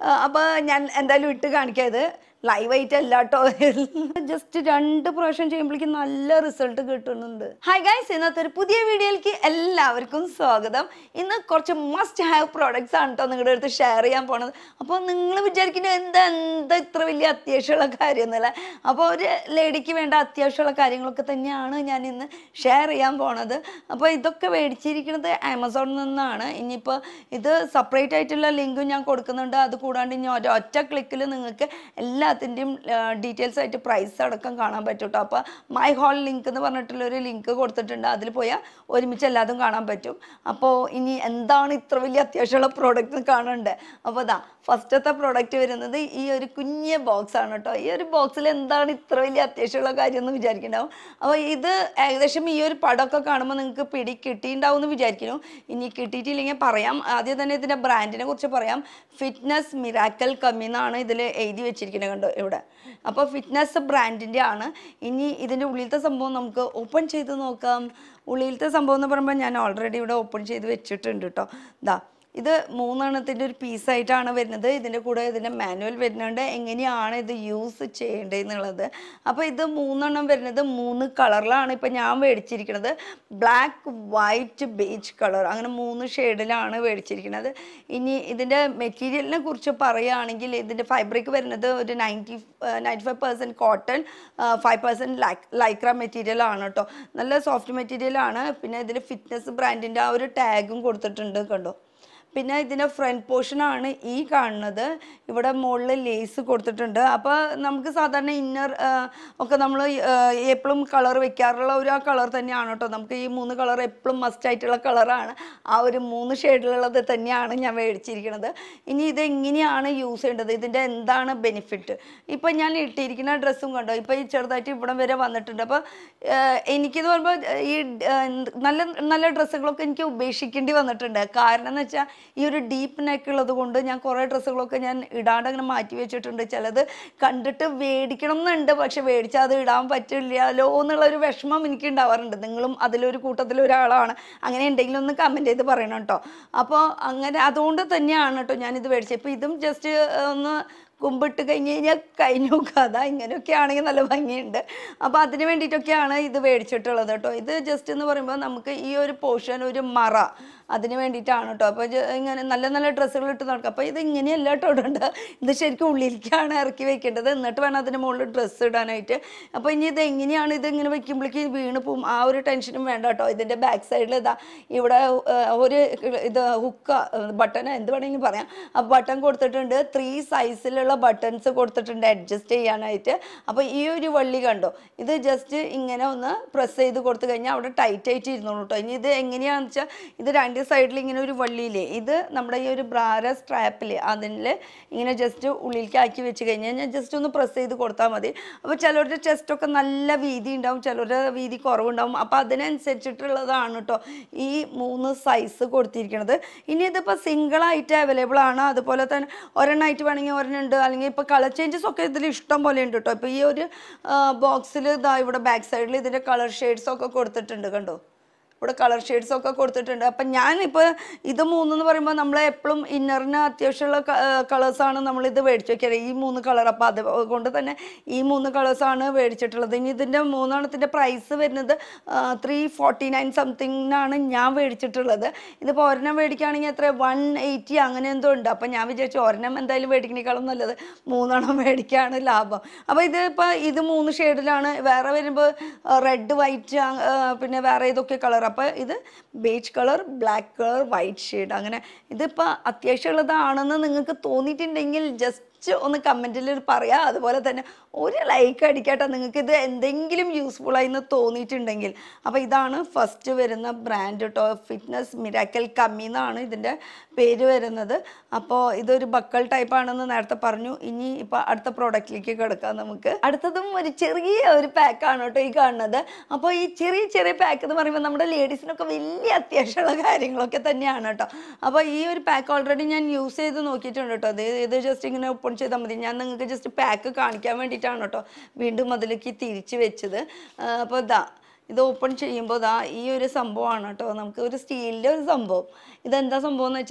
അപ്പോൾ ഞാൻ എന്തായാലും ഇട്ട് കാണിക്കാം ഇത് ലൈവായിട്ട് അല്ല കേട്ടോ ജസ്റ്റ് രണ്ട് പ്രാവശ്യം ചെയ്യുമ്പോഴേക്കും നല്ല റിസൾട്ട് കിട്ടുന്നുണ്ട് ഹായ് ഗൈസ് ഇന്നത്തെ ഒരു പുതിയ വീഡിയോയിലേക്ക് എല്ലാവർക്കും സ്വാഗതം ഇന്ന് കുറച്ച് മസ്റ്റ് ഹാവ് പ്രോഡക്റ്റ്സ് ആണ് കേട്ടോ നിങ്ങളുടെ അടുത്ത് ഷെയർ ചെയ്യാൻ പോണത് അപ്പോൾ നിങ്ങൾ വിചാരിക്കുന്നത് എന്താ എന്താ ഇത്ര വലിയ അത്യാവശ്യമുള്ള കാര്യമൊന്നുമല്ല അപ്പോൾ ഒരു ലേഡിക്ക് വേണ്ട അത്യാവശ്യമുള്ള കാര്യങ്ങളൊക്കെ തന്നെയാണ് ഞാൻ ഇന്ന് ഷെയർ ചെയ്യാൻ പോണത് അപ്പോൾ ഇതൊക്കെ മേടിച്ചിരിക്കുന്നത് ആമസോണിൽ നിന്നാണ് ഇനിയിപ്പോൾ ഇത് സെപ്പറേറ്റ് ആയിട്ടുള്ള ലിങ്കും ഞാൻ കൊടുക്കുന്നുണ്ട് അത് കൂടാണ്ട് ഇനി ഒരു ഒറ്റ ക്ലിക്കിൽ നിങ്ങൾക്ക് എല്ലാത്തിൻ്റെയും ഡീറ്റെയിൽസ് ആയിട്ട് പ്രൈസ് അടക്കം കാണാൻ പറ്റും കേട്ടോ അപ്പോൾ മൈ ഹോൾ ലിങ്ക് എന്ന് പറഞ്ഞിട്ടുള്ളൊരു ലിങ്ക് കൊടുത്തിട്ടുണ്ട് അതിൽ പോയാൽ ഒരുമിച്ച് എല്ലാതും കാണാൻ പറ്റും അപ്പോൾ ഇനി എന്താണ് ഇത്ര വലിയ അത്യാവശ്യമുള്ള പ്രോഡക്റ്റ് കാണണ്ടേ അപ്പോൾ ഇതാ ഫസ്റ്റത്തെ പ്രോഡക്റ്റ് വരുന്നത് ഈ ഒരു കുഞ്ഞ് ബോക്സ് ആണ് കേട്ടോ ഈ ഒരു ബോക്സിൽ എന്താണ് ഇത്ര വലിയ അത്യാവശ്യമുള്ള കാര്യം എന്ന് വിചാരിക്കുന്നുണ്ടാവും അപ്പോൾ ഇത് ഏകദേശം ഈ ഒരു പടമൊക്കെ കാണുമ്പോൾ നിങ്ങൾക്ക് പിടി കിട്ടിയിട്ടുണ്ടാവും എന്ന് വിചാരിക്കുന്നു ഇനി കിട്ടിയിട്ടില്ലെങ്കിൽ പറയാം ആദ്യം തന്നെ ഇതിൻ്റെ ബ്രാൻഡിനെ കുറിച്ച് പറയാം ഫിറ്റ്നസ് മിറാക്കൽ കമ്മി എന്നാണ് ഇതിൽ എഴുതി വെച്ചിരിക്കുന്നത് കണ്ടോ ഇവിടെ അപ്പോൾ ഫിറ്റ്നസ് ബ്രാൻഡിൻ്റെ ആണ് ഇനി ഇതിൻ്റെ ഉള്ളിലത്തെ സംഭവം നമുക്ക് ഓപ്പൺ ചെയ്ത് നോക്കാം ഉള്ളിലത്തെ സംഭവം എന്ന് പറയുമ്പോൾ ഞാൻ ഓൾറെഡി ഇവിടെ ഓപ്പൺ ചെയ്ത് വെച്ചിട്ടുണ്ട് കേട്ടോ ദാ ഇത് മൂന്നെണ്ണത്തിൻ്റെ ഒരു പീസായിട്ടാണ് വരുന്നത് ഇതിൻ്റെ കൂടെ ഇതിൻ്റെ മാനുവൽ വരുന്നുണ്ട് എങ്ങനെയാണ് ഇത് യൂസ് ചെയ്യേണ്ടതെന്നുള്ളത് അപ്പോൾ ഇത് മൂന്നെണ്ണം വരുന്നത് മൂന്ന് കളറിലാണ് ഇപ്പോൾ ഞാൻ മേടിച്ചിരിക്കുന്നത് ബ്ലാക്ക് വൈറ്റ് ബീച്ച് കളർ അങ്ങനെ മൂന്ന് ഷെയ്ഡിലാണ് മേടിച്ചിരിക്കുന്നത് ഇനി ഇതിൻ്റെ മെറ്റീരിയലിനെ കുറിച്ച് പറയുകയാണെങ്കിൽ ഇതിൻ്റെ ഫൈബ്രിക് വരുന്നത് ഒരു ninety ninety five percent cotton five percent Lycra material ആണ് കേട്ടോ നല്ല സോഫ്റ്റ് മെറ്റീരിയൽ ആണ് പിന്നെ ഇതിൽ ഫിറ്റ്നസ് ബ്രാൻഡിൻ്റെ ആ ഒരു ടാഗും കൊടുത്തിട്ടുണ്ട് കണ്ടോ പിന്നെ ഇതിൻ്റെ ഫ്രണ്ട് പോർഷനാണ് ഈ കാണുന്നത് ഇവിടെ മുകളിൽ ലേസ് കൊടുത്തിട്ടുണ്ട് അപ്പോൾ നമുക്ക് സാധാരണ ഇന്നർ ഒക്കെ നമ്മൾ എപ്പോഴും കളർ വെക്കാറുള്ള ഒരു ആ കളർ തന്നെയാണ് കേട്ടോ നമുക്ക് ഈ മൂന്ന് കളർ എപ്പോഴും മസ്റ്റ് ആയിട്ടുള്ള കളറാണ് ആ ഒരു മൂന്ന് ഷെയ്ഡിലുള്ളത് തന്നെയാണ് ഞാൻ മേടിച്ചിരിക്കുന്നത് ഇനി ഇത് എങ്ങനെയാണ് യൂസ് ചെയ്യേണ്ടത് ഇതിൻ്റെ എന്താണ് ബെനിഫിറ്റ് ഇപ്പം ഞാൻ ഇട്ടിരിക്കുന്ന ഡ്രസ്സും കണ്ടോ ഇപ്പോൾ ഈ ചെറുതായിട്ട് ഇവിടം വരെ വന്നിട്ടുണ്ട് അപ്പോൾ എനിക്കെന്ന് പറയുമ്പോൾ ഈ ഏഹ്, നല്ല നല്ല ഡ്രസ്സുകളൊക്കെ എനിക്ക് ഉപേക്ഷിക്കേണ്ടി വന്നിട്ടുണ്ട് കാരണം എന്ന് വെച്ചാൽ ഈ ഒരു ഡീപ്പ് നെക്ക് ഉള്ളത് കൊണ്ട് ഞാൻ കുറേ ഡ്രസ്സുകളൊക്കെ ഞാൻ ഇടാണ്ട് അങ്ങനെ മാറ്റി വെച്ചിട്ടുണ്ട് ചിലത് കണ്ടിട്ട് മേടിക്കണം എന്നുണ്ട് പക്ഷെ മേടിച്ചാൽ അത് ഇടാൻ പറ്റില്ലല്ലോ എന്നുള്ള ഒരു വിഷമം എനിക്ക് ഉണ്ടാവാറുണ്ട് നിങ്ങളും അതിലൊരു കൂട്ടത്തിൽ ഒരാളാണ് അങ്ങനെ ഉണ്ടെങ്കിൽ ഒന്ന് കമൻറ്റ് ചെയ്ത് പറയണം കേട്ടോ അപ്പോൾ അങ്ങനെ അതുകൊണ്ട് തന്നെയാണ് കേട്ടോ ഞാനിത് മേടിച്ചത് ഇപ്പോൾ ഇതും ജസ്റ്റ് ഒന്ന് കുമ്പിട്ട് കഴിഞ്ഞ് കഴിഞ്ഞാൽ കഴിഞ്ഞു കഥ ഇങ്ങനെയൊക്കെ ആണെങ്കിൽ നല്ല ഭംഗിയുണ്ട് അപ്പോൾ അതിന് വേണ്ടിയിട്ടൊക്കെയാണ് ഇത് മേടിച്ചിട്ടുള്ളത് കേട്ടോ ഇത് ജസ്റ്റ് എന്ന് പറയുമ്പോൾ നമുക്ക് ഈ ഒരു പോർഷൻ ഒരു മറ അതിന് വേണ്ടിയിട്ടാണ് കേട്ടോ അപ്പോൾ ഇത് ഇങ്ങനെ നല്ല നല്ല ഡ്രസ്സുകൾ ഇട്ട് നടക്കുക അപ്പോൾ ഇത് ഇങ്ങനെയല്ല കേട്ടോ ഇടേണ്ടത് ഇത് ശരിക്കും ഉള്ളിലേക്കാണ് ഇറക്കി വെക്കേണ്ടത് എന്നിട്ട് വേണം അതിന് മുകളിൽ ഡ്രസ്സ് ഇടാനായിട്ട് അപ്പോൾ ഇനി ഇത് എങ്ങനെയാണ് ഇത് ഇങ്ങനെ വെക്കുമ്പോഴേക്ക് വീണ് പോവും ആ ഒരു ടെൻഷനും വേണ്ട കേട്ടോ ഇതിൻ്റെ ബാക്ക് സൈഡിൽ ഇതാ ഇവിടെ ഏഹ്, ഒരു ഇത് ഹുക്ക ബട്ടൺ എന്ത് വേണമെങ്കിലും പറയാം ആ ബട്ടൺ കൊടുത്തിട്ടുണ്ട് ത്രീ സൈസിലുള്ള ബട്ടൺസ് കൊടുത്തിട്ടുണ്ട് അഡ്ജസ്റ്റ് ചെയ്യാനായിട്ട് അപ്പോൾ ഈ ഒരു വള്ളി കണ്ടോ ഇത് ജസ്റ്റ് ഇങ്ങനെ ഒന്ന് പ്രസ് ചെയ്ത് കൊടുത്തു കഴിഞ്ഞാൽ അവിടെ ടൈറ്റ് ആയിട്ട് ഇരുന്നോളൂ കേട്ടോ ഇനി ഇത് എങ്ങനെയാണെന്ന് വെച്ചാൽ ഇത് രണ്ട് സൈഡിൽ ഇങ്ങനെ ഒരു വള്ളിയില്ലേ ഇത് നമ്മുടെ ഈ ഒരു ബ്രാര സ്ട്രാപ്പിൽ അതിൽ ഇങ്ങനെ ജസ്റ്റ് ഉള്ളിലേക്ക് ആക്കി വെച്ച് കഴിഞ്ഞാൽ ഞാൻ ജസ്റ്റ് ഒന്ന് പ്രസ് ചെയ്ത് കൊടുത്താൽ മതി അപ്പോൾ ചിലരുടെ ചെസ്റ്റൊക്കെ നല്ല വീതി ഉണ്ടാവും ചിലരുടെ വീതി കുറവുണ്ടാവും അപ്പോൾ അതിനനുസരിച്ചിട്ടുള്ളതാണ് കേട്ടോ ഈ മൂന്ന് സൈസ് കൊടുത്തിരിക്കുന്നത് ഇനി ഇതിപ്പോൾ സിംഗിൾ ആയിട്ട് അവൈലബിൾ ആണ് അതുപോലെ തന്നെ ഒരെണ്ണമായിട്ട് വേണമെങ്കിൽ ഒരെണ്ണം ഉണ്ട് അല്ലെങ്കിൽ ഇപ്പോൾ കളർ ചേഞ്ചസ് ഒക്കെ ഇതിൽ ഇഷ്ടം പോലെ ഉണ്ട് കേട്ടോ ഇപ്പോൾ ഈ ഒരു ബോക്സിൽ ഇതാ ഇവിടെ ബാക്ക് സൈഡിൽ ഇതിൻ്റെ കളർ ഷെയ്ഡ്സ് ഒക്കെ കൊടുത്തിട്ടുണ്ട് കണ്ടോ ഇവിടെ കളർ ഷെയ്ഡ്സ് ഒക്കെ കൊടുത്തിട്ടുണ്ട് അപ്പം ഞാനിപ്പോൾ ഇത് മൂന്നെന്ന് പറയുമ്പോൾ നമ്മൾ എപ്പോഴും ഇന്നറിന് അത്യാവശ്യമുള്ള കളേഴ്സാണ് നമ്മൾ ഇത് മേടിച്ച് വെക്കുക ഈ മൂന്ന് കളർ അപ്പോൾ അത് കൊണ്ട് തന്നെ ഈ മൂന്ന് കളേഴ്സാണ് മേടിച്ചിട്ടുള്ളത് ഇനി ഇതിൻ്റെ മൂന്നെണ്ണത്തിൻ്റെ പ്രൈസ് വരുന്നത് ത്രീ ഫോർട്ടി നയൻ സംതിങ്ങിനാണ് ഞാൻ മേടിച്ചിട്ടുള്ളത് ഇതിപ്പോൾ ഒരെണ്ണം മേടിക്കുകയാണെങ്കിൽ എത്ര വൺ എയ്റ്റി അങ്ങനെ എന്തോ ഉണ്ട് അപ്പം ഞാൻ വിചാരിച്ചു ഒരെണ്ണം എന്തായാലും മേടിക്കണേക്കാളും നല്ലത് മൂന്നെണ്ണം മേടിക്കുകയാണ് ലാഭം അപ്പോൾ ഇത് ഇപ്പോൾ ഇത് മൂന്ന് ഷെയ്ഡിലാണ് വേറെ വരുമ്പോൾ റെഡ് വൈറ്റ് പിന്നെ വേറെ ഇതൊക്കെ കളർ അപ്പോൾ ഇത് beige colour black colour white shade അങ്ങനെ ഇതിപ്പോൾ അത്യാവശ്യമുള്ളതാണെന്ന് നിങ്ങൾക്ക് തോന്നിയിട്ടുണ്ടെങ്കിൽ ജസ്റ്റ് ഒന്ന് കമൻറ്റിൽ പറയാം അതുപോലെ തന്നെ ഒരു ലൈക്ക് അടിക്കട്ടെ നിങ്ങൾക്ക് ഇത് എന്തെങ്കിലും യൂസ്ഫുൾ ആയി എന്ന് തോന്നിയിട്ടുണ്ടെങ്കിൽ അപ്പോൾ ഇതാണ് ഫസ്റ്റ് വരുന്ന ബ്രാൻഡ് കേട്ടോ ഫിറ്റ്നസ് മിരാക്കൽ കമ്മി എന്നാണ് ഇതിൻ്റെ പേര് വരുന്നത് അപ്പോൾ ഇതൊരു ബക്കൾ ടൈപ്പ് ആണെന്ന് നേരത്തെ പറഞ്ഞു ഇനി ഇപ്പോൾ അടുത്ത പ്രോഡക്റ്റിലേക്ക് കിടക്കാം നമുക്ക് അടുത്തതും ഒരു ചെറിയ ഒരു പാക്കാണ് കേട്ടോ ഈ കാണുന്നത് അപ്പോൾ ഈ ചെറിയ ചെറിയ പാക്ക് എന്ന് പറയുമ്പോൾ നമ്മുടെ ലേഡീസിനൊക്കെ വലിയ അത്യാവശ്യമുള്ള കാര്യങ്ങളൊക്കെ തന്നെയാണ് കേട്ടോ അപ്പോൾ ഈ ഒരു പാക്ക് ഓൾറെഡി ഞാൻ യൂസ് ചെയ്ത് നോക്കിയിട്ടുണ്ട് കേട്ടോ ഇത് ഇത് ജസ്റ്റ് ഇങ്ങനെ ഓപ്പൺ ചെയ്താൽ മതി ഞാൻ നിങ്ങൾക്ക് ജസ്റ്റ് പാക്ക് കാണിക്കാൻ വേണ്ടിയിട്ടാണ് കേട്ടോ വീണ്ടും അതിലേക്ക് തിരിച്ച് വെച്ചത് അപ്പോൾ ഇതാ ഇത് ഓപ്പൺ ചെയ്യുമ്പോൾ ദാ ഈ ഒരു സംഭവമാണ് കേട്ടോ നമുക്ക് ഒരു സ്റ്റീലിൻ്റെ ഒരു സംഭവം ഇതെന്താ സംഭവം എന്ന് വെച്ചാൽ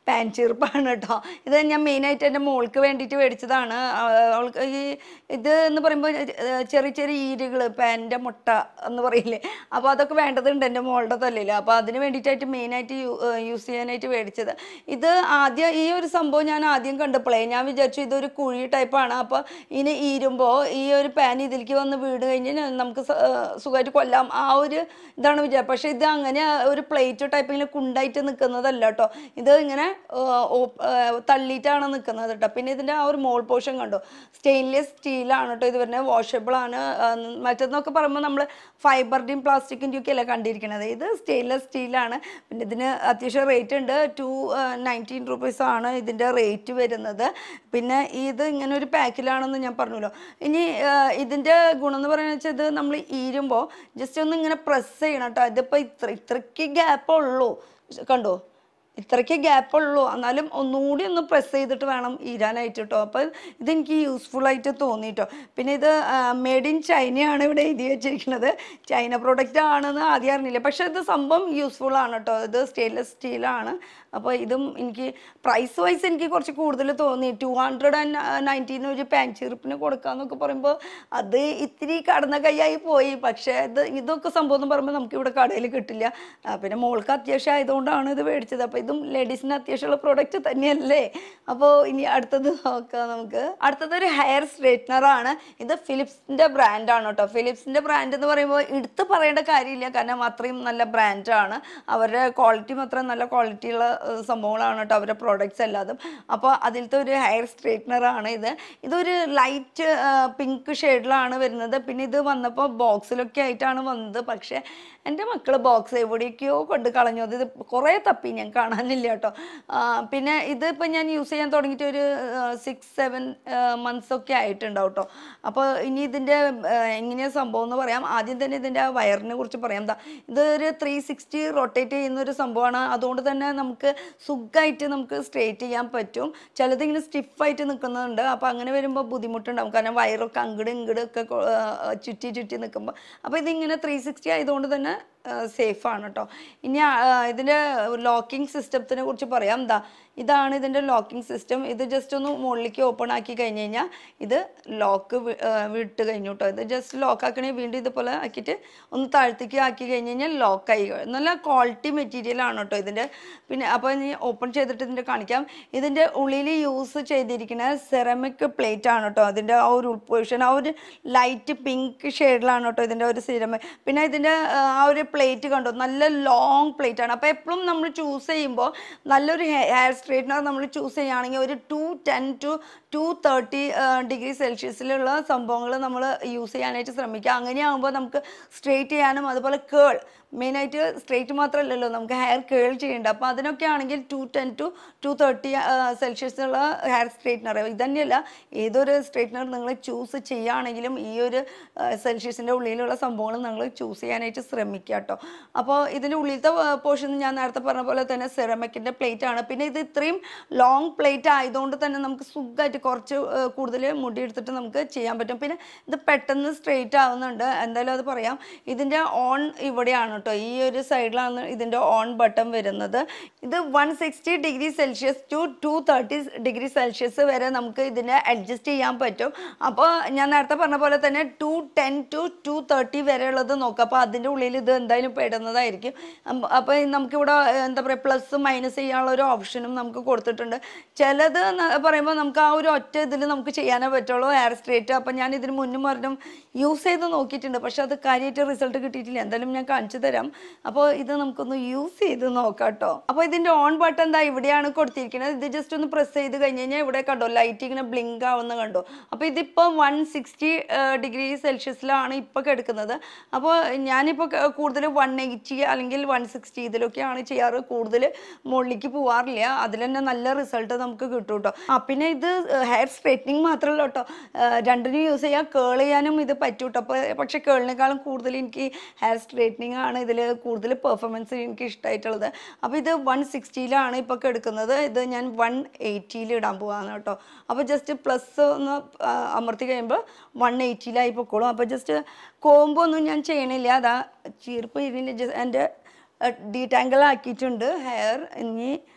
പാൻ ചീർപ്പാണ് കേട്ടോ ഇത് ഞാൻ മെയിനായിട്ട് എൻ്റെ മോൾക്ക് വേണ്ടിയിട്ട് മേടിച്ചതാണ് ആ, അവൾക്ക് ഈ ഇത് എന്ന് പറയുമ്പോൾ ചെറിയ ചെറിയ ഈരുകൾ പാൻ്റെ മുട്ട എന്ന് പറയില്ലേ അപ്പോൾ അതൊക്കെ വേണ്ടതുണ്ട് എൻ്റെ മോളുടെ തലയിൽ അപ്പോൾ അതിന് വേണ്ടിയിട്ടായിട്ട് മെയിനായിട്ട് യൂസ് ചെയ്യാനായിട്ട് മേടിച്ചത് ഇത് ആദ്യം ഈ ഒരു സംഭവം ഞാൻ ആദ്യം കണ്ടപ്പോഴേ ഞാൻ വിചാരിച്ചു ഇതൊരു കുഴി ടൈപ്പാണ് അപ്പോൾ ഇനി ഈരുമ്പോൾ ഈ ഒരു പാൻ ഇതിലേക്ക് വന്ന് വീട് കഴിഞ്ഞ് നമുക്ക് സ- ആ, സുഖമായിട്ട് കൊല്ലാം ആ ഒരു ഇതാണ് വിചാരം പക്ഷേ ഇത് അങ്ങനെ ഒരു പ്ലേറ്റ് ടൈപ്പ് ഇങ്ങനെ കുണ്ടായിട്ട് നിൽക്കുന്നതല്ല കേട്ടോ ഇത് ഇങ്ങനെ ആ, ഓപ്പ്- ആ, തള്ളിയിട്ടാണ് നിൽക്കുന്നത് കേട്ടോ പിന്നെ ഇതിൻ്റെ ആ ഒരു മോൾ പോർഷൻ കണ്ടോ സ്റ്റെയിൻലെസ് സ്റ്റീലാണ് കേട്ടോ ഇത് വരുന്നത് വാഷബിൾ ആണ് ആ, മറ്റേതെന്നൊക്കെ പറയുമ്പോൾ നമ്മൾ ഫൈബറിൻ്റെയും പ്ലാസ്റ്റിക്കിൻ്റെയും ഒക്കെ അല്ല കണ്ടിരിക്കുന്നത് ഇത് സ്റ്റെയിൻലെസ് സ്റ്റീലാണ് പിന്നെ ഇതിന് അത്യാവശ്യം റേറ്റ് ഉണ്ട് ടു നയൻറ്റീൻ റുപ്പീസ് ആണ് ഇതിൻ്റെ റേറ്റ് വരുന്നത് പിന്നെ ഇത് ഇങ്ങനെ ഒരു പാക്കിലാണെന്ന് ഞാൻ പറഞ്ഞല്ലോ ഇനി ആ, ഇതിൻ്റെ ഗുണം എന്ന് പറയുന്നത് വെച്ചാൽ ഇത് നമ്മൾ ഈരുമ്പോൾ ജസ്റ്റ് ഒന്ന് ഇങ്ങനെ പ്രസ് ചെയ്യണം കേട്ടോ ഇതിപ്പോൾ ഇത്ര ഇത്രയ്ക്ക് ഗ്യാപ്പേ ഉള്ളൂ കണ്ടോ ഇത്രയ്ക്ക് ഗ്യാപ്പ് ഉള്ളൂ എന്നാലും ഒന്നുകൂടി ഒന്ന് പ്രസ് ചെയ്തിട്ട് വേണം ഈരാനായിട്ട് കേട്ടോ അപ്പോൾ ഇതെനിക്ക് യൂസ്ഫുൾ ആയിട്ട് തോന്നി കേട്ടോ പിന്നെ ഇത് മെയ്ഡ് ഇൻ ചൈനയാണ് ഇവിടെ എഴുതി വെച്ചിരിക്കുന്നത് ചൈന പ്രൊഡക്റ്റ് ആണെന്ന് ആദ്യം അറിഞ്ഞില്ല പക്ഷേ ഇത് സംഭവം യൂസ്ഫുൾ ആണ് കേട്ടോ ഇത് സ്റ്റെയിൻലെസ് സ്റ്റീലാണ് അപ്പോൾ ഇതും എനിക്ക് പ്രൈസ് വൈസ് എനിക്ക് കുറച്ച് കൂടുതൽ തോന്നി ടു ഹൺഡ്രഡ് ആൻഡ് നയൻറ്റീൻ ഒരു പാൻ ചെറുപ്പിന് കൊടുക്കാന്നൊക്കെ പറയുമ്പോൾ അത് ഇത്തിരി കടന്ന കൈയായി പോയി പക്ഷേ ഇത് ഇതൊക്കെ സംഭവം എന്ന് പറയുമ്പോൾ നമുക്ക് ഇവിടെ കടയിൽ കിട്ടില്ല ആ, പിന്നെ മോൾക്ക് അത്യാവശ്യം ആയതുകൊണ്ടാണ് ഇത് മേടിച്ചത് അപ്പോൾ ഇതും ലേഡീസിന് അത്യാവശ്യമുള്ള പ്രോഡക്റ്റ് തന്നെയല്ലേ അപ്പോൾ ഇനി അടുത്തത് നോക്കാം നമുക്ക് അടുത്തത് ഒരു ഹെയർ സ്ട്രൈറ്റ്നർ ആണ് ഇത് ഫിലിപ്സിൻ്റെ ബ്രാൻഡാണ് കേട്ടോ ഫിലിപ്സിൻ്റെ ബ്രാൻഡ് എന്ന് പറയുമ്പോൾ എടുത്ത് പറയേണ്ട കാര്യമില്ല കാരണം അത്രയും നല്ല ബ്രാൻഡാണ് അവരുടെ ക്വാളിറ്റിയും അത്രയും നല്ല ക്വാളിറ്റിയുള്ള ഏഹ്, സംഭവങ്ങളാണ് കേട്ടോ അവരുടെ പ്രോഡക്റ്റ്സ് എല്ലാതും അപ്പോൾ അതിലത്തെ ഒരു ഹെയർ സ്ട്രൈറ്റ്നർ ആണ് ഇത് ഇതൊരു ലൈറ്റ് പിങ്ക് ഷെയ്ഡിലാണ് വരുന്നത് പിന്നെ ഇത് വന്നപ്പോൾ ബോക്സിലൊക്കെ ആയിട്ടാണ് വന്നത് പക്ഷേ എൻ്റെ മക്കൾ ബോക്സ് എവിടേക്കോ കൊണ്ട് കളഞ്ഞു അത് ഇത് കുറേ തപ്പി ഞാൻ കാണാനില്ല കേട്ടോ ആ, പിന്നെ ഇത് ഇപ്പം ഞാൻ യൂസ് ചെയ്യാൻ തുടങ്ങിയിട്ട് ഒരു സിക്സ് സെവൻ മന്ത്സ് ഒക്കെ ആയിട്ടുണ്ടാവും കേട്ടോ അപ്പോൾ ഇനി ഇതിൻ്റെ എങ്ങനെയാണ് സംഭവം എന്ന് പറയാം ആദ്യം തന്നെ ഇതിൻ്റെ ആ വയറിനെ കുറിച്ച് പറയാം എന്താ ഇതൊരു ത്രീ സിക്സ്റ്റി റൊട്ടേറ്റ് ചെയ്യുന്ന ഒരു സംഭവമാണ് അതുകൊണ്ട് തന്നെ നമുക്ക് സുഖമായിട്ട് നമുക്ക് സ്ട്രേറ്റ് ചെയ്യാൻ പറ്റും ചിലത് ഇങ്ങനെ സ്റ്റിഫായിട്ട് നിൽക്കുന്നുണ്ട് അപ്പോൾ അങ്ങനെ വരുമ്പോൾ ബുദ്ധിമുട്ടുണ്ടാവും കാരണം വയറൊക്കെ അങ്ങട് ഇങ്ങട് ഒക്കെ കൊ- ആ, ചുറ്റി ചുറ്റി നിൽക്കുമ്പോൾ അപ്പോൾ ഇതിങ്ങനെ ത്രീ സിക്സ്റ്റി ആയതുകൊണ്ട് തന്നെ സേഫ് ആണ് കേട്ടോ ഇനി ആ, ഇതിൻ്റെ ലോക്കിംഗ് സിസ്റ്റത്തിനെ കുറിച്ച് പറയാം എന്താ ഇതാണ് ഇതിൻ്റെ ലോക്കിംഗ് സിസ്റ്റം ഇത് ജസ്റ്റ് ഒന്ന് മുകളിലേക്ക് ഓപ്പൺ ആക്കി കഴിഞ്ഞ് കഴിഞ്ഞാൽ ഇത് ലോക്ക് വിട്ട് കഴിഞ്ഞു കേട്ടോ ഇത് ജസ്റ്റ് ലോക്ക് ആക്കണേ വീണ്ടും ഇതുപോലെ ആക്കിയിട്ട് ഒന്ന് താഴ്ത്തേക്ക് ആക്കി കഴിഞ്ഞ് കഴിഞ്ഞാൽ ലോക്കായി നല്ല ക്വാളിറ്റി മെറ്റീരിയൽ ആണ് കേട്ടോ ഇതിൻ്റെ പിന്നെ അപ്പോൾ ഇനി ഓപ്പൺ ചെയ്തിട്ട് ഇതിൻ്റെ കാണിക്കാം ഇതിൻ്റെ ഉള്ളിൽ യൂസ് ചെയ്തിരിക്കുന്ന സെറമിക് പ്ലേറ്റ് ആണ് കേട്ടോ അതിൻ്റെ ആ ഒരു ഉൾപ്പൊസിഷൻ ആ ഒരു ലൈറ്റ് പിങ്ക് ഷെയ്ഡിലാണ് കേട്ടോ ഇതിൻ്റെ ഒരു സിറമിക് പിന്നെ ഇതിൻ്റെ ആ ഒരു പ്ലേറ്റ് കണ്ടോ നല്ല ലോങ് പ്ലേറ്റ് ആണ് അപ്പോൾ എപ്പോഴും നമ്മൾ ചൂസ് ചെയ്യുമ്പോൾ നല്ലൊരു ഹെയർ സ്ട്രൈറ്റ്നർ നമ്മൾ ചൂസ് ചെയ്യുകയാണെങ്കിൽ ഒരു two ten to two thirty degree സെൽഷ്യസിലുള്ള സംഭവങ്ങൾ നമ്മൾ യൂസ് ചെയ്യാനായിട്ട് ശ്രമിക്കുക അങ്ങനെയാകുമ്പോൾ നമുക്ക് സ്ട്രെയിറ്റ് ചെയ്യാനും അതുപോലെ കേൾ മെയിനായിട്ട് സ്ട്രെയിറ്റ് മാത്രമല്ലല്ലോ നമുക്ക് ഹെയർ കേൾ ചെയ്യേണ്ട അപ്പോൾ അതിനൊക്കെ ആണെങ്കിൽ two ten to two thirty സെൽഷ്യസിലുള്ള ഹെയർ സ്ട്രെയിറ്റ്നർ ഇതന്നെയല്ല ഏതൊരു സ്ട്രെയിറ്റ്നർ നിങ്ങൾ ചൂസ് ചെയ്യുകയാണെങ്കിലും ഈ ഒരു സെൽഷ്യസിൻ്റെ ഉള്ളിലുള്ള സംഭവങ്ങൾ നിങ്ങൾ ചൂസ് ചെയ്യാനായിട്ട് ശ്രമിക്കുക കേട്ടോ അപ്പോൾ ഇതിൻ്റെ ഉള്ളിലത്തെ പോർഷൻ ഞാൻ നേരത്തെ പറഞ്ഞ പോലെ തന്നെ സെറമിക്കിൻ്റെ പ്ലേറ്റ് ആണ് പിന്നെ ഇത് ഇത്രയും ലോങ് പ്ലേറ്റ് ആയതുകൊണ്ട് തന്നെ നമുക്ക് സുഖമായിട്ട് കുറച്ച് ഏഹ്, കൂടുതൽ മുടി എടുത്തിട്ട് നമുക്ക് ചെയ്യാൻ പറ്റും പിന്നെ ഇത് പെട്ടെന്ന് സ്ട്രെയിറ്റ് ആവുന്നുണ്ട് എന്തായാലും അത് പറയാം ഇതിൻ്റെ ഓൺ ഇവിടെയാണ് കേട്ടോ ഈ ഒരു സൈഡിലാണ് ഇതിൻ്റെ ഓൺ ബട്ടൺ വരുന്നത് ഇത് one sixty degree Celsius to two thirty degree Celsius വരെ നമുക്ക് ഇതിനെ അഡ്ജസ്റ്റ് ചെയ്യാൻ പറ്റും അപ്പോൾ ഞാൻ നേരത്തെ പറഞ്ഞ പോലെ തന്നെ two ten to two thirty വരെ ഉള്ളത് നോക്കാം അപ്പോൾ അതിൻ്റെ ഉള്ളിൽ ഇത് എന്തായാലും പെടുന്നതായിരിക്കും അം- അപ്പോൾ നമുക്കിവിടെ ഏഹ്, എന്താ പറയുക പ്ലസ് മൈനസ് ചെയ്യാനുള്ള ഒരു ഓപ്ഷനും നമുക്ക് കൊടുത്തിട്ടുണ്ട് ചിലത് ന- പറയുമ്പോൾ നമുക്ക് ആ ഒരു ഒറ്റ ഇതിൽ നമുക്ക് ചെയ്യാനേ പറ്റുള്ളൂ ഹെയർ സ്ട്രേറ്റ് അപ്പോൾ ഞാൻ ഇതിന് മുന്നും പറഞ്ഞും യൂസ് ചെയ്ത് നോക്കിയിട്ടുണ്ട് പക്ഷെ അത് കാര്യമായിട്ട് റിസൾട്ട് കിട്ടിയിട്ടില്ല എന്തായാലും ഞാൻ കാണിച്ചു തരാം അപ്പോൾ ഇത് നമുക്കൊന്ന് യൂസ് ചെയ്ത് നോക്കാം കേട്ടോ അപ്പോൾ ഇതിൻ്റെ ഓൺ ബട്ടൺ എന്താ ഇവിടെയാണ് കൊടുത്തിരിക്കുന്നത് ഇത് ജസ്റ്റ് ഒന്ന് പ്രസ് ചെയ്ത് കഴിഞ്ഞ് കഴിഞ്ഞാൽ ഇവിടെ കണ്ടോ ലൈറ്റ് ഇങ്ങനെ ബ്ലിങ്ക് ആവുന്ന കണ്ടോ അപ്പോൾ ഇതിപ്പോൾ വൺ സിക്സ്റ്റി ഡിഗ്രി സെൽഷ്യസിലാണ് ഇപ്പോൾ കിടക്കുന്നത് അപ്പോൾ ഞാനിപ്പോൾ കൂടുതൽ വൺ എയ്റ്റി അല്ലെങ്കിൽ വൺ സിക്സ്റ്റി ഇതിലൊക്കെയാണ് ചെയ്യാറ് കൂടുതൽ മുകളിലേക്ക് പോവാറില്ല അതിൽ തന്നെ നല്ല റിസൾട്ട് നമുക്ക് കിട്ടും കേട്ടോ ആ പിന്നെ ഇത് ഹെയർ സ്ട്രൈറ്റനിങ് മാത്രമല്ല കേട്ടോ ഏഹ് രണ്ടിനും യൂസ് ചെയ്യാം കേൾ ചെയ്യാനും ഇത് പറ്റും കേട്ടോ അപ്പോൾ പക്ഷേ കേളിനേക്കാളും കൂടുതൽ എനിക്ക് ഹെയർ സ്ട്രൈറ്റനിങ് ആണ് ഇതിൽ കൂടുതൽ പെർഫോമൻസ് എനിക്ക് ഇഷ്ടമായിട്ടുള്ളത് അപ്പോൾ ഇത് വൺ സിക്സ്റ്റിയിലാണ് ഇപ്പോൾ എടുക്കുന്നത് ഇത് ഞാൻ വൺ എയ്റ്റിയിൽ ഇടാൻ പോവാണ് കേട്ടോ അപ്പോൾ ജസ്റ്റ് പ്ലസ് ഒന്ന് ആ, അമർത്തി കഴിയുമ്പോൾ വൺ എയ്റ്റിയിലായി പൊക്കോളും അപ്പോൾ ജസ്റ്റ് കോമ്പോ ഒന്നും ഞാൻ ചെയ്യണില്ല അതാ ചീർപ്പ് ഇതിൻ്റെ എൻ്റെ ഡീടാങ്കിൾ ആക്കിയിട്ടുണ്ട് ഹെയർ ഇനി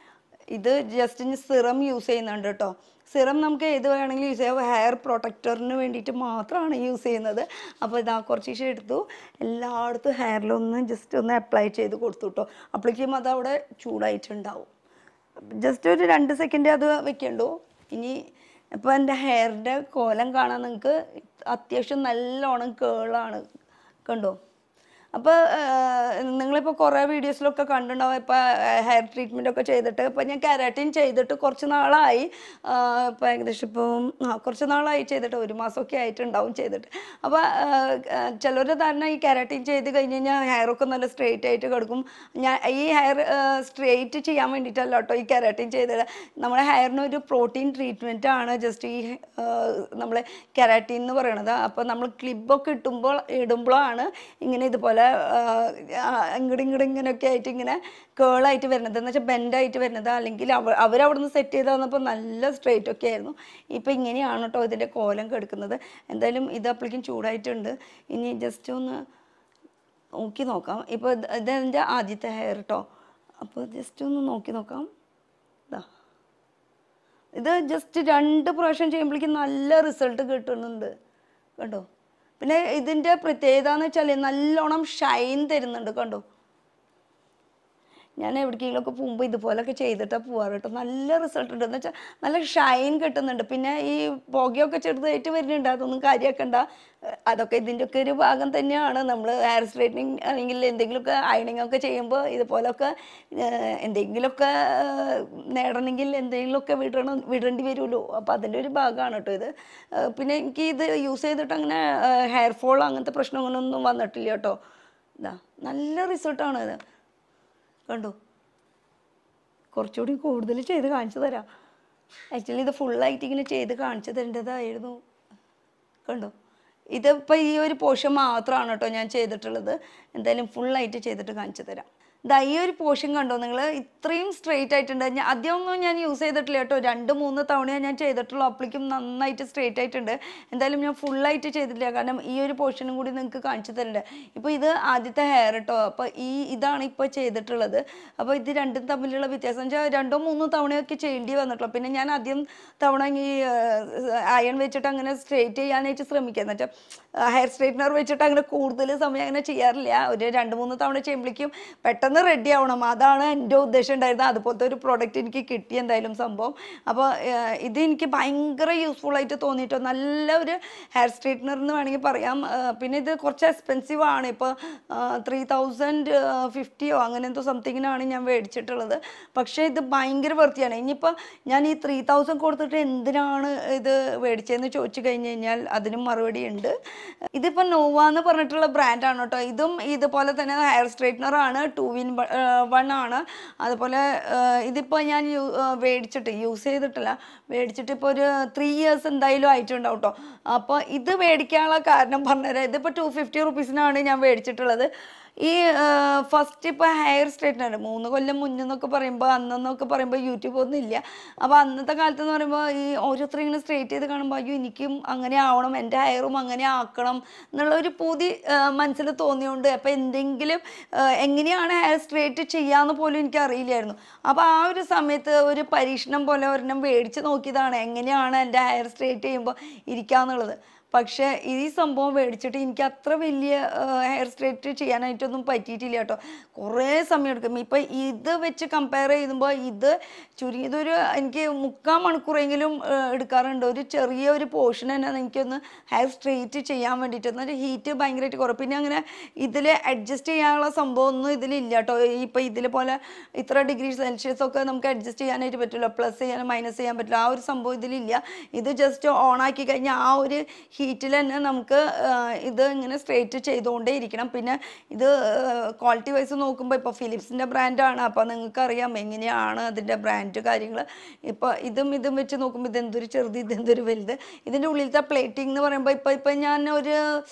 ഇത് ജസ്റ്റ് സിറം യൂസ് ചെയ്യുന്നുണ്ട് കേട്ടോ സിറം നമുക്ക് ഏത് വേണമെങ്കിലും യൂസ് ചെയ്യാം ഹെയർ പ്രൊട്ടക്ടറിന് വേണ്ടിയിട്ട് മാത്രമാണ് യൂസ് ചെയ്യുന്നത് അപ്പോൾ ഇതാ കുറച്ച് ശേഷം എടുത്തു എല്ലായിടത്തും ഹെയറിലൊന്ന് ജസ്റ്റ് ഒന്ന് അപ്ലൈ ചെയ്ത് കൊടുത്തു കേട്ടോ അപ്പോഴേക്കും അത് അവിടെ ചൂടായിട്ടുണ്ടാവും ജസ്റ്റ് ഒരു രണ്ട് സെക്കൻഡ് അത് വെക്കണ്ടു ഇനി ഇപ്പോൾ എൻ്റെ ഹെയറിൻ്റെ കോലം കാണാൻ നിങ്ങൾക്ക് അത്യാവശ്യം നല്ലോണം കേളാണ് കണ്ടോ അപ്പോൾ നിങ്ങളിപ്പോൾ കുറേ വീഡിയോസിലൊക്കെ കണ്ടിട്ടുണ്ടാവും ഇപ്പോൾ ഹെയർ ട്രീറ്റ്മെൻ്റ് ഒക്കെ ചെയ്തിട്ട് ഇപ്പോൾ ഞാൻ കെരാറ്റിൻ ചെയ്തിട്ട് കുറച്ച് നാളായി ഇപ്പോൾ ഏകദേശം ഇപ്പം ആ കുറച്ച് നാളായി ചെയ്തിട്ട് ഒരു മാസമൊക്കെ ആയിട്ടുണ്ടാവും ചെയ്തിട്ട് അപ്പോൾ ചിലർ ധാരണ ഈ കെരാറ്റിൻ ചെയ്ത് കഴിഞ്ഞ് കഴിഞ്ഞാൽ ഹെയറൊക്കെ നല്ല സ്ട്രെയിറ്റ് ആയിട്ട് കിടക്കും ഞാൻ ഈ ഹെയർ സ്ട്രെയിറ്റ് ചെയ്യാൻ വേണ്ടിയിട്ടല്ല കേട്ടോ ഈ കെരാറ്റിൻ ചെയ്തത് നമ്മുടെ ഹെയറിന് ഒരു പ്രോട്ടീൻ ട്രീറ്റ്മെൻ്റ് ആണ് ജസ്റ്റ് ഈ നമ്മൾ കെരാറ്റിൻ എന്ന് പറയണത് അപ്പോൾ നമ്മൾ ക്ലിപ്പൊക്കെ ഇട്ടുമ്പോൾ ഇടുമ്പോഴാണ് ഇങ്ങനെ ഇതുപോലെ ഇങ്ങോട്ട് ഇങ്ങോട്ട് ഇങ്ങനെയൊക്കെ ആയിട്ട് ഇങ്ങനെ കേളായിട്ട് വരുന്നത് എന്ന് വെച്ചാൽ ബെൻഡായിട്ട് വരുന്നത് അല്ലെങ്കിൽ അവ അവരവിടെ നിന്ന് സെറ്റ് ചെയ്ത് തന്നപ്പോൾ നല്ല സ്ട്രെയിറ്റ് ഒക്കെ ആയിരുന്നു ഇപ്പോൾ ഇങ്ങനെയാണ് കേട്ടോ ഇതിൻ്റെ കോലം കെടുക്കുന്നത് എന്തായാലും ഇത് അപ്പോഴേക്കും ചൂടായിട്ടുണ്ട് ഇനി ജസ്റ്റ് ഒന്ന് നോക്കി നോക്കാം ഇപ്പോൾ ഇത് ഇതെൻ്റെ ആദ്യത്തെ ഹെയർ കേട്ടോ അപ്പോൾ ജസ്റ്റ് ഒന്ന് നോക്കി നോക്കാം ഇതാ ഇത് ജസ്റ്റ് രണ്ട് പ്രാവശ്യം ചെയ്യുമ്പോഴേക്കും നല്ല റിസൾട്ട് കിട്ടുന്നുണ്ട് കണ്ടോ പിന്നെ ഇതിൻ്റെ പ്രത്യേകത എന്ന് വെച്ചാൽ നല്ലോണം ഷൈൻ തരുന്നുണ്ട് കണ്ടോ ഞാൻ എവിടേക്കെങ്കിലുമൊക്കെ പോകുമ്പോൾ ഇതുപോലൊക്കെ ചെയ്തിട്ടാണ് പോവാറ് കേട്ടോ നല്ല റിസൾട്ട് ഉണ്ട് എന്ന് വെച്ചാൽ നല്ല ഷൈൻ കിട്ടുന്നുണ്ട് പിന്നെ ഈ പുകയൊക്കെ ചെറുതായിട്ട് വരുന്നുണ്ട് അതൊന്നും കാര്യമാക്കണ്ട അതൊക്കെ ഇതിൻ്റെയൊക്കെ ഒരു ഭാഗം തന്നെയാണ് നമ്മൾ ഹെയർ സ്ട്രൈറ്റനിങ് അല്ലെങ്കിൽ എന്തെങ്കിലുമൊക്കെ അയണിങ് ഒക്കെ ചെയ്യുമ്പോൾ ഇതുപോലൊക്കെ ഏഹ്, എന്തെങ്കിലുമൊക്കെ ഏഹ്, നേടണമെങ്കിൽ എന്തെങ്കിലുമൊക്കെ വിടണം വിടേണ്ടി വരുമല്ലോ അപ്പോൾ അതിൻ്റെ ഒരു ഭാഗമാണ് കേട്ടോ ഇത് ഏഹ്, പിന്നെ എനിക്ക് ഇത് യൂസ് ചെയ്തിട്ട് അങ്ങനെ ഹെയർ ഫോൾ അങ്ങനത്തെ പ്രശ്നങ്ങളൊന്നും വന്നിട്ടില്ല കേട്ടോ ഇതാ നല്ല റിസൾട്ടാണ് ഇത് കണ്ടോ കുറച്ചുകൂടി കൂടുതൽ ചെയ്ത് കാണിച്ചു തരാം ആക്ച്വലി ഇത് ഫുള്ളായിട്ട് ഇങ്ങനെ ചെയ്ത് കാണിച്ചു തരേണ്ടതായിരുന്നു കണ്ടോ ഇതിപ്പോൾ ഈ ഒരു പോർഷൻ മാത്രമാണ് കേട്ടോ ഞാൻ ചെയ്തിട്ടുള്ളത് എന്തായാലും ഫുള്ളായിട്ട് ചെയ്തിട്ട് കാണിച്ചു തരാം ഇതാ ഈ ഒരു പോർഷൻ കണ്ടോ നിങ്ങൾ ഇത്രയും സ്ട്രെയിറ്റ് ആയിട്ടുണ്ട് ഞാൻ ആദ്യമൊന്നും ഞാൻ യൂസ് ചെയ്തിട്ടില്ല കേട്ടോ രണ്ട് മൂന്ന് തവണയാണ് ഞാൻ ചെയ്തിട്ടുള്ളൂ അപ്പോഴേക്കും നന്നായിട്ട് സ്ട്രെയിറ്റ് ആയിട്ടുണ്ട് എന്തായാലും ഞാൻ ഫുള്ളായിട്ട് ചെയ്തിട്ടില്ല കാരണം ഈ ഒരു പോർഷനും കൂടി നിങ്ങൾക്ക് കാണിച്ചു തരണ്ടേ ഇപ്പോൾ ഇത് ആദ്യത്തെ ഹെയർ കേട്ടോ അപ്പോൾ ഈ ഇതാണ് ഇപ്പോൾ ചെയ്തിട്ടുള്ളത് അപ്പോൾ ഇത് രണ്ടും തമ്മിലുള്ള വ്യത്യാസം വെച്ചാൽ രണ്ടോ മൂന്നോ തവണയൊക്കെ ചെയ്യേണ്ടി വന്നിട്ടുള്ളൂ പിന്നെ ഞാൻ ആദ്യം തവണ ഈ അയൺ വെച്ചിട്ട് അങ്ങനെ സ്ട്രെയിറ്റ് ചെയ്യാനായിട്ട് ശ്രമിക്കുക എന്ന് വെച്ചാൽ ഹെയർ സ്ട്രെയിറ്റ്നർ വെച്ചിട്ട് അങ്ങനെ കൂടുതൽ സമയം അങ്ങനെ ചെയ്യാറില്ല ഒരു രണ്ട് മൂന്ന് തവണ ചെയ്യുമ്പോഴേക്കും പെട്ടെന്ന് റെഡി ആവണം അതാണ് എൻ്റെ ഉദ്ദേശം ഉണ്ടായിരുന്നത് അതുപോലത്തെ ഒരു പ്രോഡക്റ്റ് എനിക്ക് കിട്ടി എന്തായാലും സംഭവം അപ്പോൾ ഇത് എനിക്ക് ഭയങ്കര യൂസ്ഫുൾ ആയിട്ട് തോന്നിയിട്ടോ നല്ല ഒരു ഹെയർ സ്ട്രെയിറ്റ്നർ എന്ന് വേണമെങ്കിൽ പറയാം ആ, പിന്നെ ഇത് കുറച്ച് എക്സ്പെൻസീവ് ആണ് ഇപ്പോൾ ത്രീ തൗസൻഡ് ഫിഫ്റ്റിയോ അങ്ങനെ എന്തോ സംതിങ്ങിനാണ് ഞാൻ മേടിച്ചിട്ടുള്ളത് പക്ഷേ ഇത് ഭയങ്കര വൃത്തിയാണ് ഇനിയിപ്പോൾ ഞാൻ ഈ ത്രീ തൗസൻഡ് കൊടുത്തിട്ട് എന്തിനാണ് ഇത് മേടിച്ചതെന്ന് ചോദിച്ചു കഴിഞ്ഞ് കഴിഞ്ഞാൽ അതിനും മറുപടി ഉണ്ട് ഇതിപ്പോൾ നോവ എന്ന് പറഞ്ഞിട്ടുള്ള ബ്രാൻഡാണ് കേട്ടോ ഇതും ഇതുപോലെ തന്നെ ഹെയർ സ്ട്രെയിറ്റ്നർ ആണ് ടു വിൻ വൺ ആണ് അതുപോലെ ഇതിപ്പോൾ ഞാൻ യു മേടിച്ചിട്ട് യൂസ് ചെയ്തിട്ടില്ല മേടിച്ചിട്ട് ഇപ്പോൾ ഒരു ത്രീ ഇയേഴ്സ് എന്തായാലും ആയിട്ടുണ്ടാവും കേട്ടോ അപ്പോൾ ഇത് മേടിക്കാനുള്ള കാരണം പറഞ്ഞുതരാം ഇതിപ്പോൾ ടു ഫിഫ്റ്റി റുപ്പീസിനാണ് ഞാൻ മേടിച്ചിട്ടുള്ളത് ഈ ഫസ്റ്റ് ഇപ്പോൾ ഹെയർ സ്ട്രൈറ്റ്നർ മൂന്ന് കൊല്ലം മുന്നെന്നൊക്കെ പറയുമ്പോൾ അന്നെന്നൊക്കെ പറയുമ്പോൾ യൂട്യൂബ് ഒന്നും ഇല്ല അപ്പോൾ അന്നത്തെ കാലത്ത് എന്ന് പറയുമ്പോൾ ഈ ഓരോരുത്തരും ഇങ്ങനെ സ്ട്രേറ്റ് ചെയ്ത് കാണുമ്പോൾ അയ്യോ എനിക്കും അങ്ങനെ ആവണം എൻ്റെ ഹെയറും അങ്ങനെ ആക്കണം എന്നുള്ള ഒരു പൂതി മനസ്സിൽ തോന്നിയോണ്ട് അപ്പോൾ എന്തെങ്കിലും ആ, എങ്ങനെയാണ് ഹെയർ സ്ട്രേറ്റ് ചെയ്യാന്ന് പോലും എനിക്ക് അറിയില്ലായിരുന്നു അപ്പോൾ ആ ഒരു സമയത്ത് ഒരു പരീക്ഷണം പോലെ ഒരെണ്ണം മേടിച്ച് നോക്കിയതാണ് എങ്ങനെയാണ് എൻ്റെ ഹെയർ സ്ട്രേറ്റ് ചെയ്യുമ്പോൾ ഇരിക്കാന്നുള്ളത് പക്ഷേ ഈ സംഭവം മേടിച്ചിട്ട് എനിക്ക് അത്ര വലിയ ഹെയർ സ്ട്രേറ്റ് ചെയ്യാനായിട്ടൊന്നും പറ്റിയിട്ടില്ല കേട്ടോ കുറേ സമയം എടുക്കും ഇപ്പം ഇത് വെച്ച് കമ്പയർ ചെയ്യുമ്പോൾ ഇത് ചുരുങ്ങിയതൊരു എനിക്ക് മുക്കാൽ മണിക്കൂറെങ്കിലും ആ, എടുക്കാറുണ്ട് ഒരു ചെറിയ ഒരു പോർഷൻ തന്നെ എനിക്കൊന്ന് ഹെയർ സ്ട്രേറ്റ് ചെയ്യാൻ വേണ്ടിയിട്ട് എന്നാൽ ഹീറ്റ് ഭയങ്കരമായിട്ട് കുറവ് പിന്നെ അങ്ങനെ ഇതിൽ അഡ്ജസ്റ്റ് ചെയ്യാനുള്ള സംഭവമൊന്നും ഇതിലില്ല കേട്ടോ ഇപ്പം ഇതിൽ പോലെ ഇത്ര ഡിഗ്രി സെൽഷ്യസ് ഒക്കെ നമുക്ക് അഡ്ജസ്റ്റ് ചെയ്യാനായിട്ട് പറ്റില്ല പ്ലസ് ചെയ്യാൻ മൈനസ് ചെയ്യാൻ പറ്റില്ല ആ ഒരു സംഭവം ഇതിലില്ല ഇത് ജസ്റ്റ് ഓൺ ആക്കി കഴിഞ്ഞാൽ ആ ഒരു ഹീറ്റിൽ തന്നെ നമുക്ക് ആ, ഇത് ഇങ്ങനെ സ്ട്രേറ്റ് ചെയ്തുകൊണ്ടേ ഇരിക്കണം പിന്നെ ഇത് ക്വാളിറ്റി വൈസ് നോക്കുമ്പോൾ ഇപ്പോൾ ഫിലിപ്സിൻ്റെ ബ്രാൻഡാണ് അപ്പോൾ നിങ്ങൾക്ക് അറിയാം എങ്ങനെയാണ് അതിൻ്റെ ബ്രാൻഡ് കാര്യങ്ങൾ ഇപ്പോൾ ഇതും ഇതും വെച്ച് നോക്കുമ്പോൾ ഇതെന്തൊരു ചെറുത് ഇതെന്തൊരു വലുത് ഇതിൻ്റെ ഉള്ളിലത്തെ പ്ലേറ്റിംഗ് എന്ന് പറയുമ്പോൾ ഇപ്പോൾ ഇപ്പോൾ ഞാൻ ഒരു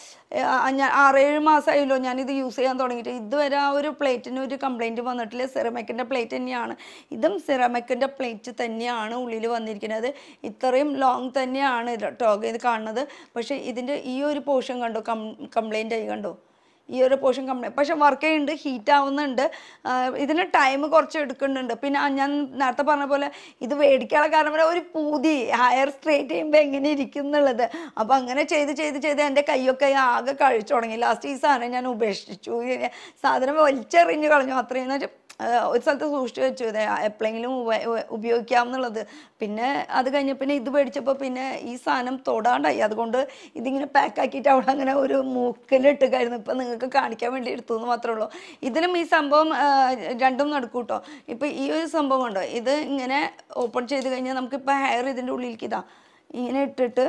ആ, ഞാൻ ആറേഴ് മാസമായല്ലോ ഞാനിത് യൂസ് ചെയ്യാൻ തുടങ്ങിയിട്ട് ഇതുവരെ ആ ഒരു പ്ലേറ്റിന് ഒരു കംപ്ലൈൻറ്റ് വന്നിട്ടില്ല സിറമെക്കിൻ്റെ പ്ലേറ്റ് തന്നെയാണ് ഇതും സിറമെക്കിൻ്റെ പ്ലേറ്റ് തന്നെയാണ് ഉള്ളിൽ വന്നിരിക്കുന്നത് ഇത്രയും ലോങ് തന്നെയാണ് ഇത് കേട്ടോ ഇത് കാണുന്നത് പക്ഷേ ഇതിൻ്റെ ഈ ഒരു പോർഷൻ കണ്ടോ കം കംപ്ലൈൻ്റ് ആയി കണ്ടോ ഈ ഒരു പോർഷൻ കംപ്ലീറ്റ് പക്ഷെ വർക്ക് ചെയ്യുന്നുണ്ട് ഹീറ്റ് ആവുന്നുണ്ട് ആ, ഇതിന് ടൈം കുറച്ച് എടുക്കുന്നുണ്ട് പിന്നെ ആ ഞാൻ നേരത്തെ പറഞ്ഞ പോലെ ഇത് മേടിക്കാനുള്ള കാരണം പറയാം ഒരു പൂതി ഹയർ സ്ട്രേറ്റ് ചെയ്യുമ്പോൾ എങ്ങനെ ഇരിക്കും എന്നുള്ളത് അപ്പോൾ അങ്ങനെ ചെയ്ത് ചെയ്ത് ചെയ്ത് എൻ്റെ കൈയൊക്കെ ആകെ കഴിച്ചു തുടങ്ങി ലാസ്റ്റ് ഈ സാധനം ഞാൻ ഉപേക്ഷിച്ചു ഈ സാധനം വലിച്ചെറിഞ്ഞ് കളഞ്ഞു അത്രയും എന്ന് വെച്ചാൽ ആഹ് ഒരു സ്ഥലത്ത് സൂക്ഷിച്ചു വെച്ചു ഇത് എപ്പോഴെങ്കിലും ഉപയോഗിക്കാം എന്നുള്ളത് പിന്നെ അത് കഴിഞ്ഞ പിന്നെ ഇത് മേടിച്ചപ്പോൾ പിന്നെ ഈ സാധനം തൊടാണ്ടായി അതുകൊണ്ട് ഇതിങ്ങനെ പാക്ക് ആക്കിയിട്ട് അവിടെ അങ്ങനെ ഒരു മൂക്കിലിട്ടുകായിരുന്നു ഇപ്പം നിങ്ങൾക്ക് കാണിക്കാൻ വേണ്ടി എടുത്തു എന്ന് മാത്രമേ ഉള്ളൂ ഇതിലും ഈ സംഭവം ആഹ് രണ്ടും നടക്കും കേട്ടോ ഇപ്പം ഈ ഒരു സംഭവം ഉണ്ടോ ഇത് ഇങ്ങനെ ഓപ്പൺ ചെയ്ത് കഴിഞ്ഞാൽ നമുക്കിപ്പോൾ ഹെയർ ഇതിൻ്റെ ഉള്ളിലേക്ക് ഇതാ ഇങ്ങനെ ഇട്ടിട്ട്